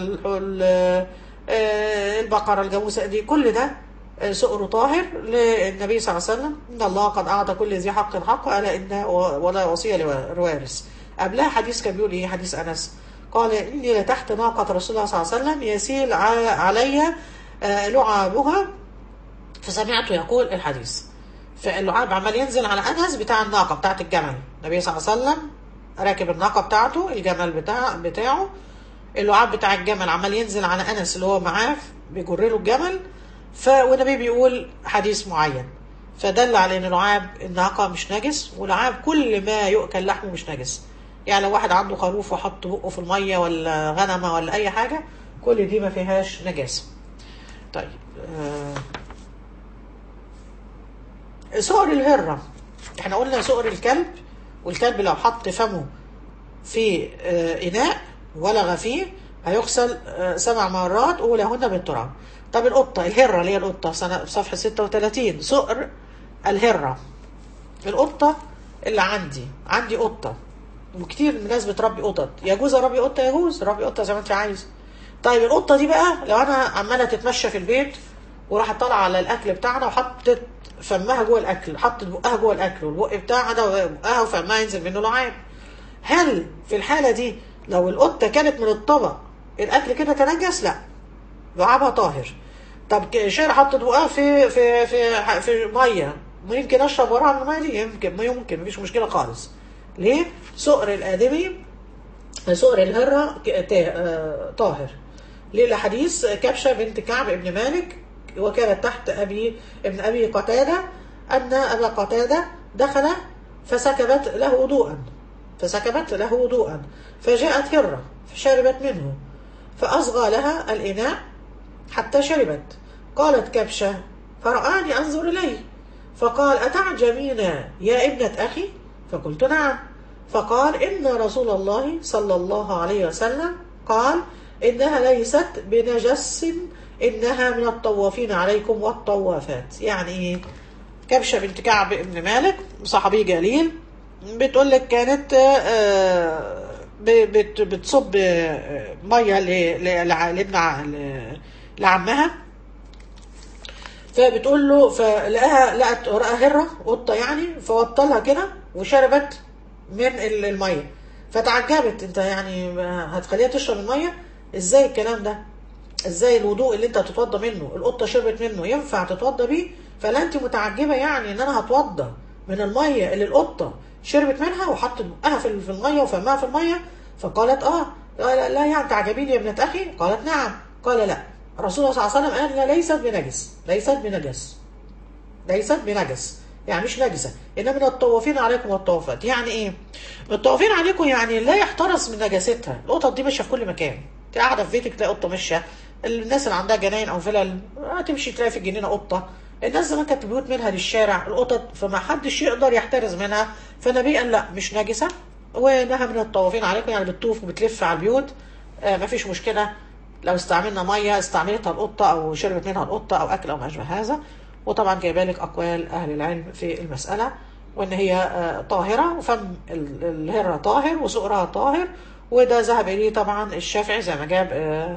البقرة الجاموسة دي كل ده سؤر طاهر للنبي صلى الله عليه وسلم إن الله قد أعطى كل ذي حق حقه ألا إن ولا وصية لوارث قبلها حديث كان بيقول إيه حديث أنس قال إني لتحت ناقة رسول الله صلى الله عليه وسلم يسيل علي لعابها فسمعته يقول الحديث فاللعاب عمال ينزل على أنس بتاع الناقة بتاعت الجمل النبي صلى الله عليه وسلم راكب الناقة بتاعته الجمل بتاع بتاعه اللعاب بتاع الجمل عمال ينزل على أنس اللي هو معاه بيجر له الجمل ف والنبي بيقول حديث معين فدل على ان لعاب الناقة مش نجس ولعاب كل ما يؤكل لحمه مش نجس يعني لو واحد عنده خروف وحط بقه في المية ولا غنمة ولا أي حاجة كل دي ما فيهاش نجاسة طيب آه سؤر الهرة احنا قلنا سؤر الكلب والكلب لو حط فمه في آه إناء ولغ فيه هيغسل آه سبع مرات أولهن بالتراب طب القطة الهرة اللي هي القطة سنة صفحة 36 سؤر الهرة القطة اللي عندي عندي قطة وكتير من الناس بتربي قطط يجوز اربي قطة يجوز ربي قطة زي ما انت عايز طيب القطة دي بقى لو انا عمالة تتمشى في البيت وراحت طالعة على الاكل بتاعنا وحطت فمها جوه الاكل حطت بقها جوه الاكل والبق بتاعها ده بقها وفمها ينزل منه لعاب هل في الحالة دي لو القطة كانت من الطبق الاكل كده تنجس لا لعابها طاهر طب شير حطت بقها في في في في ميه ممكن اشرب وراها من الميه دي يمكن ما يمكن مفيش مشكله خالص ليه سؤر الادمي سؤر الهره طاهر ليه الحديث كبشه بنت كعب ابن مالك وكانت تحت ابي ابن ابي قتاده ان ابا قتاده دخل فسكبت له وضوءا فسكبت له وضوءا فجاءت هره فشربت منه فاصغى لها الاناء حتى شربت قالت كبشه فرآني انظر اليه فقال اتعجبين يا ابنه اخي فقلت نعم فقال إن رسول الله صلى الله عليه وسلم قال إنها ليست بنجس إنها من الطوافين عليكم والطوافات يعني إيه كبشة بنت كعب بن مالك صحابي جليل بتقول لك كانت بتصب مية لابن لعمها فبتقول له فلقاها لقت رأى هرة قطة يعني فوطلها كده وشربت من الميه فتعجبت انت يعني هتخليها تشرب الميه ازاي الكلام ده ازاي الوضوء اللي انت هتتوضى منه القطه شربت منه ينفع تتوضى بيه فلا انت متعجبه يعني ان انا هتوضى من الميه اللي القطه شربت منها وحطت بقها في الميه وفمها في الميه فقالت اه لا, لا يعني تعجبين يا ابنه اخي قالت نعم قال لا الرسول صلى الله عليه وسلم قال لا ليست بنجس ليست بنجس ليست بنجس يعني مش نجسة إنما من الطوافين عليكم والطوافات يعني إيه؟ الطوافين عليكم يعني لا يحترس من نجاستها القطط دي ماشية في كل مكان قاعدة في بيتك تلاقي قطة ماشية الناس اللي عندها جناين أو فلل هتمشي تلاقي في الجنينة قطة الناس زمان كانت البيوت منها للشارع القطط فما حدش يقدر يحترز منها فالنبي قال لا مش نجسة ونهى من الطوافين عليكم يعني بتطوف وبتلف على البيوت آه مفيش مشكلة لو استعملنا مية استعملتها القطة أو شربت منها القطة أو أكل أو ما أشبه هذا وطبعا جايبه لك اقوال اهل العلم في المساله وان هي طاهره وفم الهره طاهر وسؤرها طاهر وده ذهب اليه طبعا الشافعي زي ما جاب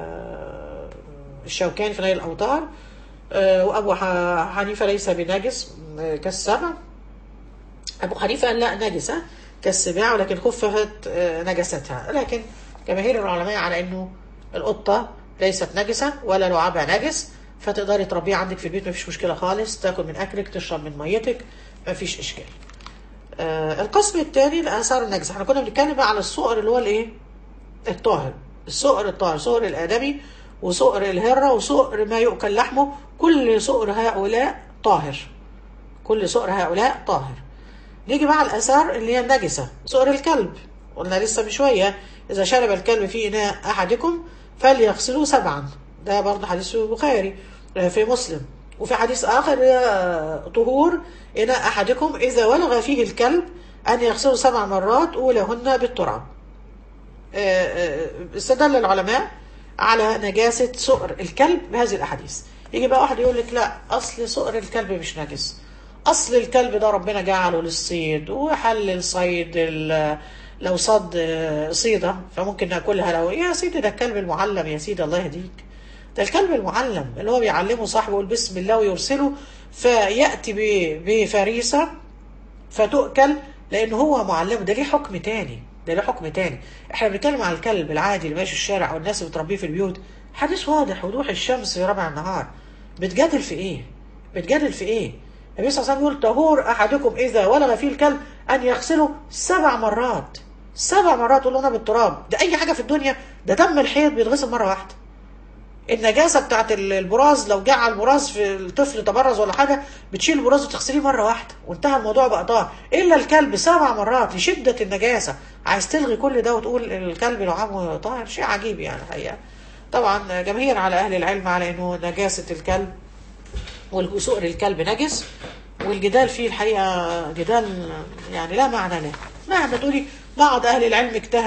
الشوكاني في نيل الاوتار وابو حنيفه ليس بنجس كالسبع ابو حنيفه قال لا نجسه كالسباع ولكن خففت نجستها لكن جماهير العلماء على انه القطه ليست نجسه ولا لعابها نجس فتقدري تربيه عندك في البيت مفيش مشكله خالص تاكل من اكلك تشرب من ميتك مفيش اشكال آه القسم الثاني الاثار النجسه احنا كنا بنتكلم بقى على السؤر اللي هو الايه الطاهر السؤر الطاهر سؤر الادمي وسؤر الهره وسؤر ما يؤكل لحمه كل سؤر هؤلاء طاهر كل سؤر هؤلاء طاهر نيجي بقى على الاثار اللي هي النجسه سؤر الكلب قلنا لسه من شويه اذا شرب الكلب في اناء احدكم فليغسلوه سبعا ده برضه حديث في البخاري في مسلم وفي حديث آخر طهور إن أحدكم إذا ولغ فيه الكلب أن يغسله سبع مرات أولهن بالتراب استدل العلماء على نجاسة سؤر الكلب بهذه الأحاديث يجي بقى واحد يقول لك لا أصل سؤر الكلب مش نجس أصل الكلب ده ربنا جعله للصيد وحل الصيد لو صاد صيدة فممكن ناكلها لو يا سيدي ده الكلب المعلم يا سيدي الله يهديك ده الكلب المعلم اللي هو بيعلمه صاحبه يقول بسم الله ويرسله فيأتي بفريسة فتؤكل لأن هو معلمه ده ليه حكم تاني ده ليه حكم تاني احنا بنتكلم على الكلب العادي اللي ماشي الشارع او الناس اللي بتربيه في البيوت حديث واضح وضوح الشمس في ربع النهار بتجادل في ايه بتجادل في ايه النبي صلى الله عليه وسلم يقول طهور احدكم اذا ولغ فيه الكلب ان يغسله سبع مرات سبع مرات تقول له بالتراب ده اي حاجه في الدنيا ده دم الحيض بيتغسل مره واحده النجاسه بتاعت البراز لو جه على البراز في الطفل تبرز ولا حاجه بتشيل البراز وتغسليه مره واحده وانتهى الموضوع بقى طاهر الا الكلب سبع مرات لشده النجاسه عايز تلغي كل ده وتقول الكلب لعابه طاهر شيء عجيب يعني الحقيقه طبعا جماهير على اهل العلم على انه نجاسه الكلب وسؤر الكلب نجس والجدال فيه الحقيقه جدال يعني لا معنى له مهما تقولي بعض اهل العلم اجتهد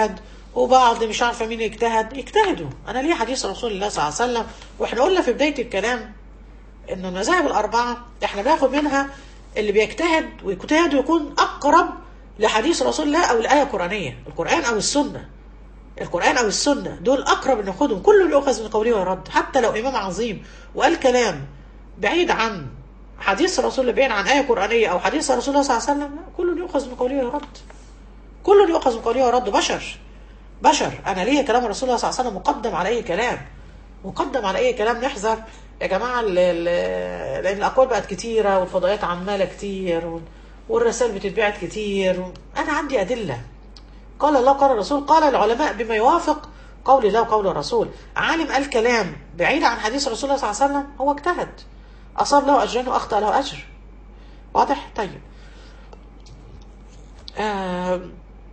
وبعض مش عارفه مين يجتهد يجتهدوا انا ليه حديث رسول الله صلى الله عليه وسلم واحنا قلنا في بدايه الكلام ان المذاهب الاربعه احنا بناخد منها اللي بيجتهد ويجتهد ويكون اقرب لحديث رسول الله او الايه القرانيه القران او السنه القران او السنه دول اقرب ان ناخدهم كله يؤخذ من قوله ويرد حتى لو امام عظيم وقال كلام بعيد عن حديث رسول الله بعيد عن ايه قرانيه او حديث رسول الله صلى الله عليه وسلم لا كله يؤخذ من قوله ويرد كله يؤخذ من قوله ويرد بشر بشر انا ليه كلام رسول الله صلى الله عليه وسلم مقدم على اي كلام مقدم على اي كلام نحذر يا جماعه ال- ال- لان الاقوال بقت كتيره والفضائيات عماله كتير وال- والرسائل بتتبعت كتير انا عندي ادله قال الله قال الرسول قال العلماء بما يوافق قول الله وقول الرسول عالم قال كلام بعيد عن حديث رسول الله صلى الله عليه وسلم هو اجتهد اصاب له اجرين واخطا له اجر واضح طيب آه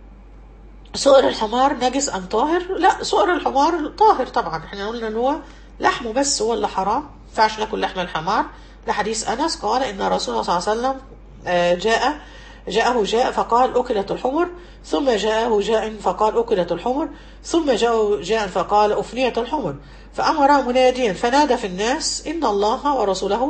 سؤر الحمار نجس ام طاهر لا سؤر الحمار طاهر طبعا احنا قلنا ان هو لحمه بس هو اللي حرام ما ينفعش ناكل لحم الحمار لحديث انس قال ان رسول الله صلى الله عليه وسلم آه، جاء جاءه جاء فقال أكلت الحمر ثم جاءه جاء فقال أكلت الحمر ثم جاءه جاء فقال أفنيت الحمر فأمر مناديا فنادى في الناس إن الله ورسوله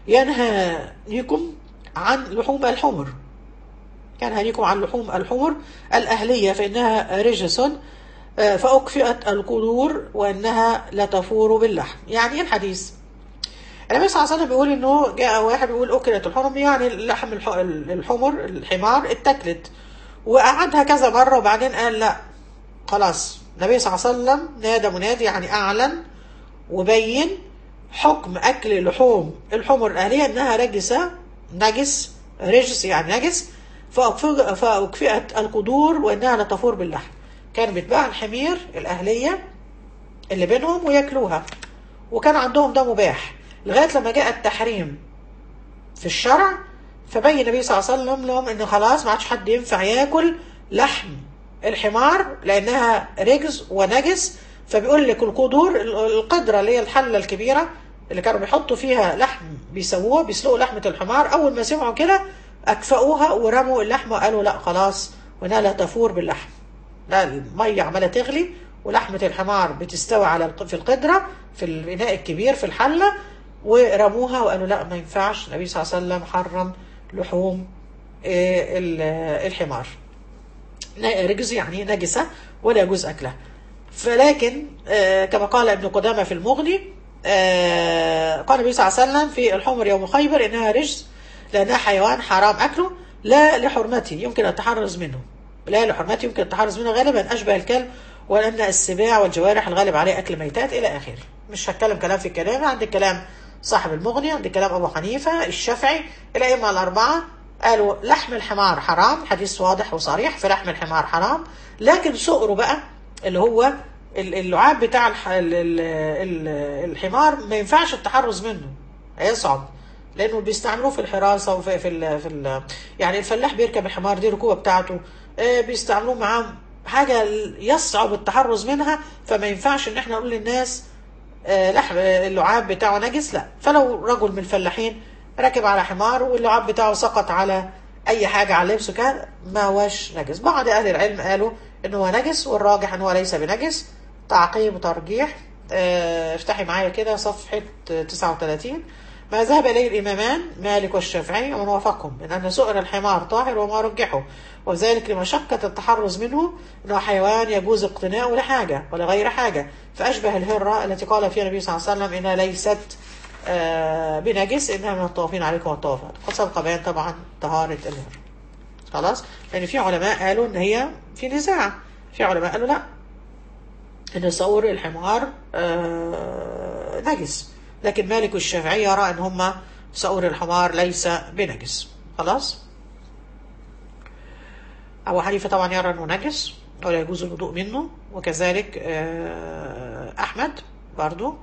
ينهاكم عن لحوم الحمر ينهاكم عن لحوم الحمر الأهلية فإنها رجس آه، فأكفئت القدور وإنها لتفور باللحم يعني إيه الحديث النبي صلى الله عليه وسلم بيقول انه جاء واحد بيقول اكلت الحرم يعني لحم الح- الحمر الحمار اتكلت وقعدها كذا مره وبعدين قال لا خلاص النبي صلى الله عليه وسلم نادى منادي يعني اعلن وبين حكم اكل لحوم الحمر الاهليه انها رجسه نجس رجس يعني نجس فأكف- فاكفئت القدور وانها لتفور باللحم كان بيتباع الحمير الاهليه اللي بينهم وياكلوها وكان عندهم ده مباح لغايه لما جاء التحريم في الشرع فبين النبي صلى الله عليه وسلم لهم ان خلاص ما عادش حد ينفع ياكل لحم الحمار لانها رجز ونجس فبيقول لك القدور القدره اللي هي الحله الكبيره اللي كانوا بيحطوا فيها لحم بيسووها بيسلقوا لحمه الحمار اول ما سمعوا كده اكفأوها ورموا اللحم وقالوا لا خلاص وانها لا تفور باللحم لا الميه عماله تغلي ولحمه الحمار بتستوي على الق- في القدره في الاناء الكبير في الحله ورموها وقالوا لا ما ينفعش النبي صلى الله عليه وسلم حرم لحوم آه، ال- آه، الحمار ن- رجز يعني نجسة ولا يجوز أكلها فلكن آه، كما قال ابن قدامة في المغني آه، قال النبي صلى الله عليه وسلم في الحمر يوم خيبر إنها رجز لأنها حيوان حرام أكله لا لحرمته يمكن التحرز منه لا لحرمته يمكن التحرز منه غالبا أشبه الكلب ولأن السباع والجوارح الغالب عليه أكل ميتات إلى آخره مش هتكلم كلام في الكلام عندي كلام صاحب المغني عندي كلام أبو حنيفة الشافعي الأئمة الأربعة قالوا لحم الحمار حرام حديث واضح وصريح في لحم الحمار حرام لكن سؤره بقى اللي هو ال- اللعاب بتاع الح... ال... ال... ال... الحمار ما ينفعش التحرز منه هيصعب لانه بيستعملوه في الحراسه وفي في ال... في ال... يعني الفلاح بيركب الحمار دي ركوبه بتاعته آه، بيستعملوه معاه حاجه يصعب التحرز منها فما ينفعش ان احنا نقول للناس آه، لحم آه، اللعاب بتاعه نجس لا فلو رجل من الفلاحين راكب على حمار واللعاب بتاعه سقط على اي حاجه على لبسه كان ما هوش نجس بعض اهل العلم قالوا انه هو نجس والراجح انه ليس بنجس تعقيب وترجيح آه، افتحي معايا كده صفحه آه، 39 ما ذهب اليه الامامان مالك والشافعي ومن وافقهم من ان سؤر الحمار طاهر وما رجحه وذلك لمشقة التحرز منه انه حيوان يجوز اقتناؤه لحاجة ولا غير حاجة فأشبه الهرة التي قال فيها النبي صلى الله عليه وسلم إنها ليست آه، بنجس إنها من الطوافين عليكم والطوافات قد سبق بيان طبعا طهارة الهرة خلاص لأن في علماء قالوا إن هي في نزاع في علماء قالوا لا إن صور الحمار آه، نجس لكن مالك والشافعي يرى إن هما صور الحمار ليس بنجس خلاص أبو حنيفة طبعا يرى أنه نجس ولا يجوز الوضوء منه وكذلك آه، أحمد برضو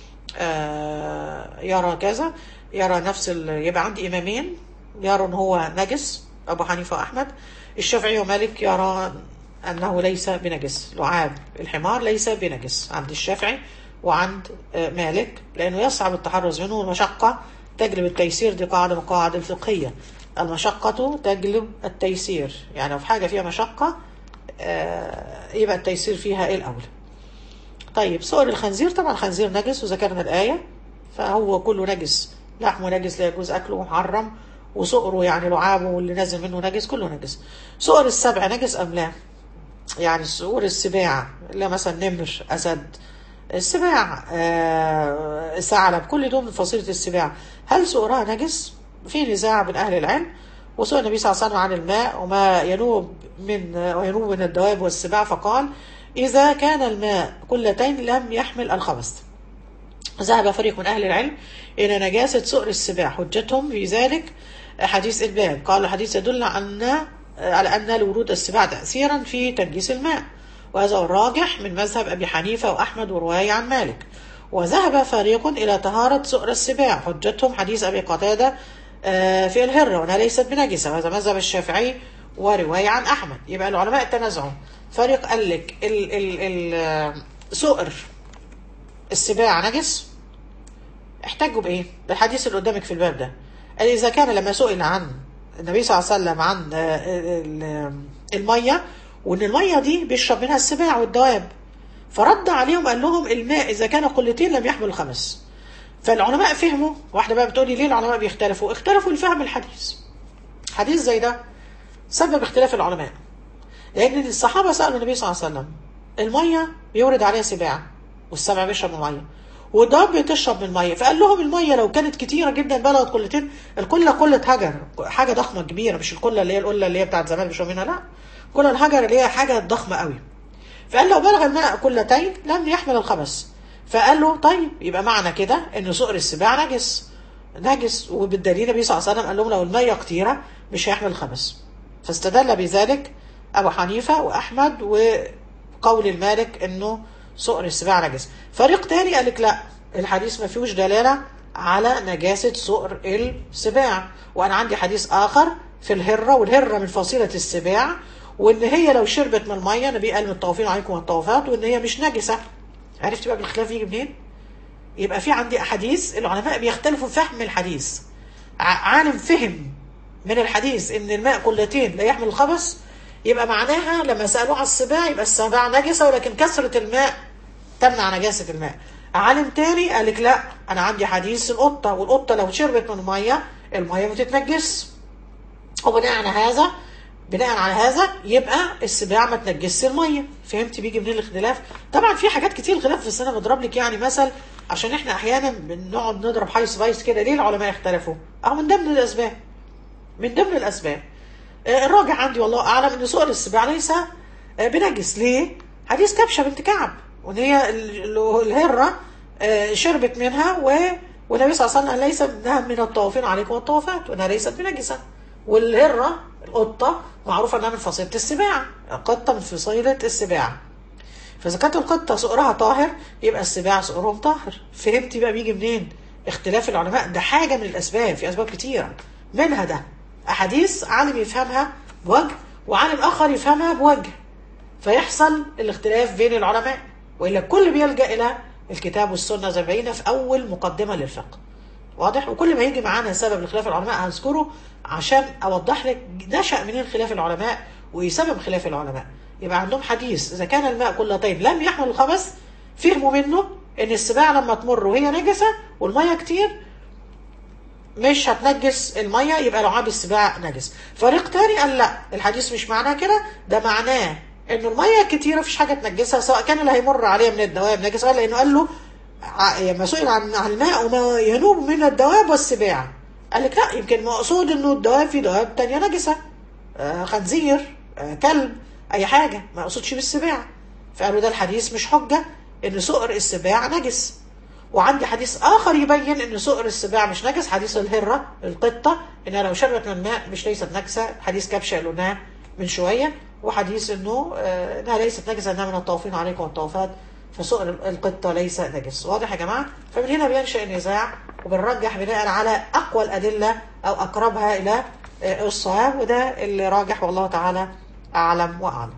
آه، يرى كذا يرى نفس ال... يبقى عندي إمامين يرى أن هو نجس أبو حنيفة وأحمد الشافعي ومالك يرى أنه ليس بنجس لعاب الحمار ليس بنجس عند الشافعي وعند آه، مالك لأنه يصعب التحرز منه والمشقة تجلب التيسير دي قاعدة من القواعد الفقهية المشقة تجلب التيسير يعني لو في حاجة فيها مشقة آه، يبقى التيسير فيها ايه الاولى طيب سؤر الخنزير طبعا الخنزير نجس وذكرنا الآية فهو كله نجس لحمه نجس لا يجوز أكله محرم وسؤره يعني لعابه واللي نازل منه نجس كله نجس سؤر السبع نجس أم لا يعني سؤور السباع لا مثلا نمر أسد السباع آه، ثعلب كل دول من فصيلة السباع هل سؤرها نجس في نزاع بين أهل العلم وسئل النبي صلى الله عليه وسلم عن الماء وما ينوب من وينوب من الدواب والسباع فقال إذا كان الماء كلتين لم يحمل الخبث ذهب فريق من أهل العلم إلى نجاسة سؤر السباع حجتهم في ذلك حديث الباب قال الحديث يدل أن على أن لورود السباع تأثيرا في تنجيس الماء وهذا هو الراجح من مذهب أبي حنيفة وأحمد ورواية عن مالك وذهب فريق إلى طهارة سؤر السباع حجتهم حديث أبي قتادة آه، في الهرة وأنها ليست بنجسة وهذا مذهب الشافعي ورواية عن أحمد يبقى العلماء تنازعوا فريق قال لك ال ال ال آه، سؤر السباع نجس احتجوا بايه؟ بالحديث اللي قدامك في الباب ده قال اذا كان لما سئل عن النبي صلى الله عليه وسلم عن آه، ال- الميه وان الميه دي بيشرب منها السباع والدواب فرد عليهم قال لهم الماء اذا كان قلتين لم يحمل الخمس فالعلماء فهموا واحده بقى بتقولي ليه العلماء بيختلفوا اختلفوا لفهم الحديث حديث زي ده سبب اختلاف العلماء لان الصحابه سالوا النبي صلى الله عليه وسلم الميه بيورد عليها سباع والسبع بيشرب من الميه والدواب بتشرب من الميه فقال لهم الميه لو كانت كتيره جدا بلغت قلتين القله قله هجر حاجه ضخمه كبيره مش القله اللي هي القله اللي هي بتاعت زمان بيشرب منها لا قله الهجر اللي هي حاجه ضخمه قوي فقال لو بلغ الماء قلتين لم يحمل الخبث فقال له طيب يبقى معنى كده ان سؤر السباع نجس نجس وبالدليل النبي صلى الله عليه وسلم قال لهم لو الميه كتيره مش هيحمل الخبث فاستدل بذلك ابو حنيفه واحمد وقول المالك انه سؤر السباع نجس فريق تاني قال لك لا الحديث ما فيهوش دلاله على نجاسه سؤر السباع وانا عندي حديث اخر في الهره والهره من فصيله السباع وان هي لو شربت من الميه النبي قال من الطوافين عليكم والطوافات وان هي مش نجسه عرفت بقى بالخلاف يجي منين؟ يبقى في عندي احاديث العلماء بيختلفوا في فهم الحديث ع- عالم فهم من الحديث ان الماء قلتين لا يحمل الخبث يبقى معناها لما سالوه على السباع يبقى السباع نجسه ولكن كثره الماء تمنع نجاسه الماء عالم تاني قال لك لا انا عندي حديث القطه والقطه لو شربت من الميه الميه بتتنجس وبناء على هذا بناء على هذا يبقى السباع ما تنجسش الميه فهمت بيجي منين الاختلاف طبعا في حاجات كتير خلاف بس انا بضرب لك يعني مثل عشان احنا احيانا بنقعد نضرب حيث بايس كده ليه العلماء اختلفوا اهو من ضمن الاسباب من ضمن الاسباب آه، الراجع عندي والله اعلم ان سؤال السباع ليس آه، بنجس ليه حديث كبشه بنت كعب وان هي ال- ال- الهره آه، شربت منها و والنبي صلى الله عليه وسلم ليس منها من الطوافين عليكم الطوافات وانها ليست بنجسه والهره القطه معروفه انها من فصيله السباع القطه من فصيله السباع فاذا كانت القطه سؤرها طاهر يبقى السباع سؤرهم طاهر فهمتي بقى بيجي منين اختلاف العلماء ده حاجه من الاسباب في اسباب كتيره منها ده احاديث عالم يفهمها بوجه وعالم اخر يفهمها بوجه فيحصل الاختلاف بين العلماء والا الكل بيلجا الى الكتاب والسنه زي ما بينا في اول مقدمه للفقه واضح وكل ما يجي معانا سبب لخلاف العلماء هذكره عشان اوضح لك نشا منين خلاف العلماء وايه سبب خلاف العلماء يبقى عندهم حديث اذا كان الماء قلتين لم يحمل الخبث فهموا منه ان السباع لما تمر وهي نجسه والميه كتير مش هتنجس الميه يبقى لعاب السباع نجس فريق تاني قال لا الحديث مش معناه كده ده معناه ان الميه كتيره مفيش حاجه تنجسها سواء كان اللي هيمر عليها من الدواب نجس ولا لانه قال له ع- لما سئل عن عن الماء وما ينوب من الدواب والسباع قال لك لا يمكن مقصود انه الدواب في دواب تانية نجسه آه خنزير آه كلب اي حاجه ما اقصدش بالسباع فقالوا ده الحديث مش حجه ان سؤر السباع نجس وعندي حديث اخر يبين ان سؤر السباع مش نجس حديث الهره القطه انها لو شربت من الماء مش ليست نجسه حديث كبشه اللي قلناه من شويه وحديث انه آه، انها ليست نجسه انها من الطوافين عليكم والطوافات فسؤر القطه ليس نجس واضح يا جماعه فمن هنا بينشا النزاع وبنرجح بناء على اقوى الادله او اقربها الى آه، الصواب وده اللي راجح والله تعالى اعلم واعلم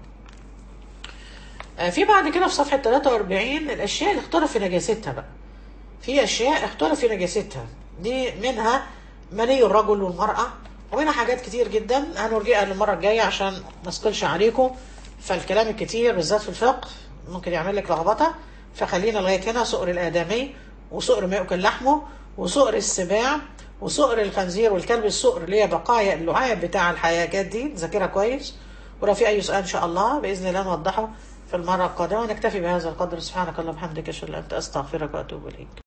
آه، في بعد كده في صفحه 43 الاشياء اللي اختلف في نجاستها بقى في اشياء اختلف في نجاستها دي منها مني الرجل والمراه ومنها حاجات كتير جدا هنرجعها للمره الجايه عشان ما اسكلش عليكم فالكلام الكتير بالذات في الفقه ممكن يعمل لك لخبطه فخلينا لغايه هنا سؤر الادمي وسؤر ما يؤكل لحمه وسؤر السباع وسؤر الخنزير والكلب السؤر اللي هي بقايا اللعاب بتاع الحياجات دي نذاكرها كويس ولو في اي سؤال ان شاء الله باذن الله نوضحه في المره القادمه نكتفي بهذا القدر سبحانك اللهم وبحمدك اشهد ان لا اله الا انت استغفرك واتوب اليك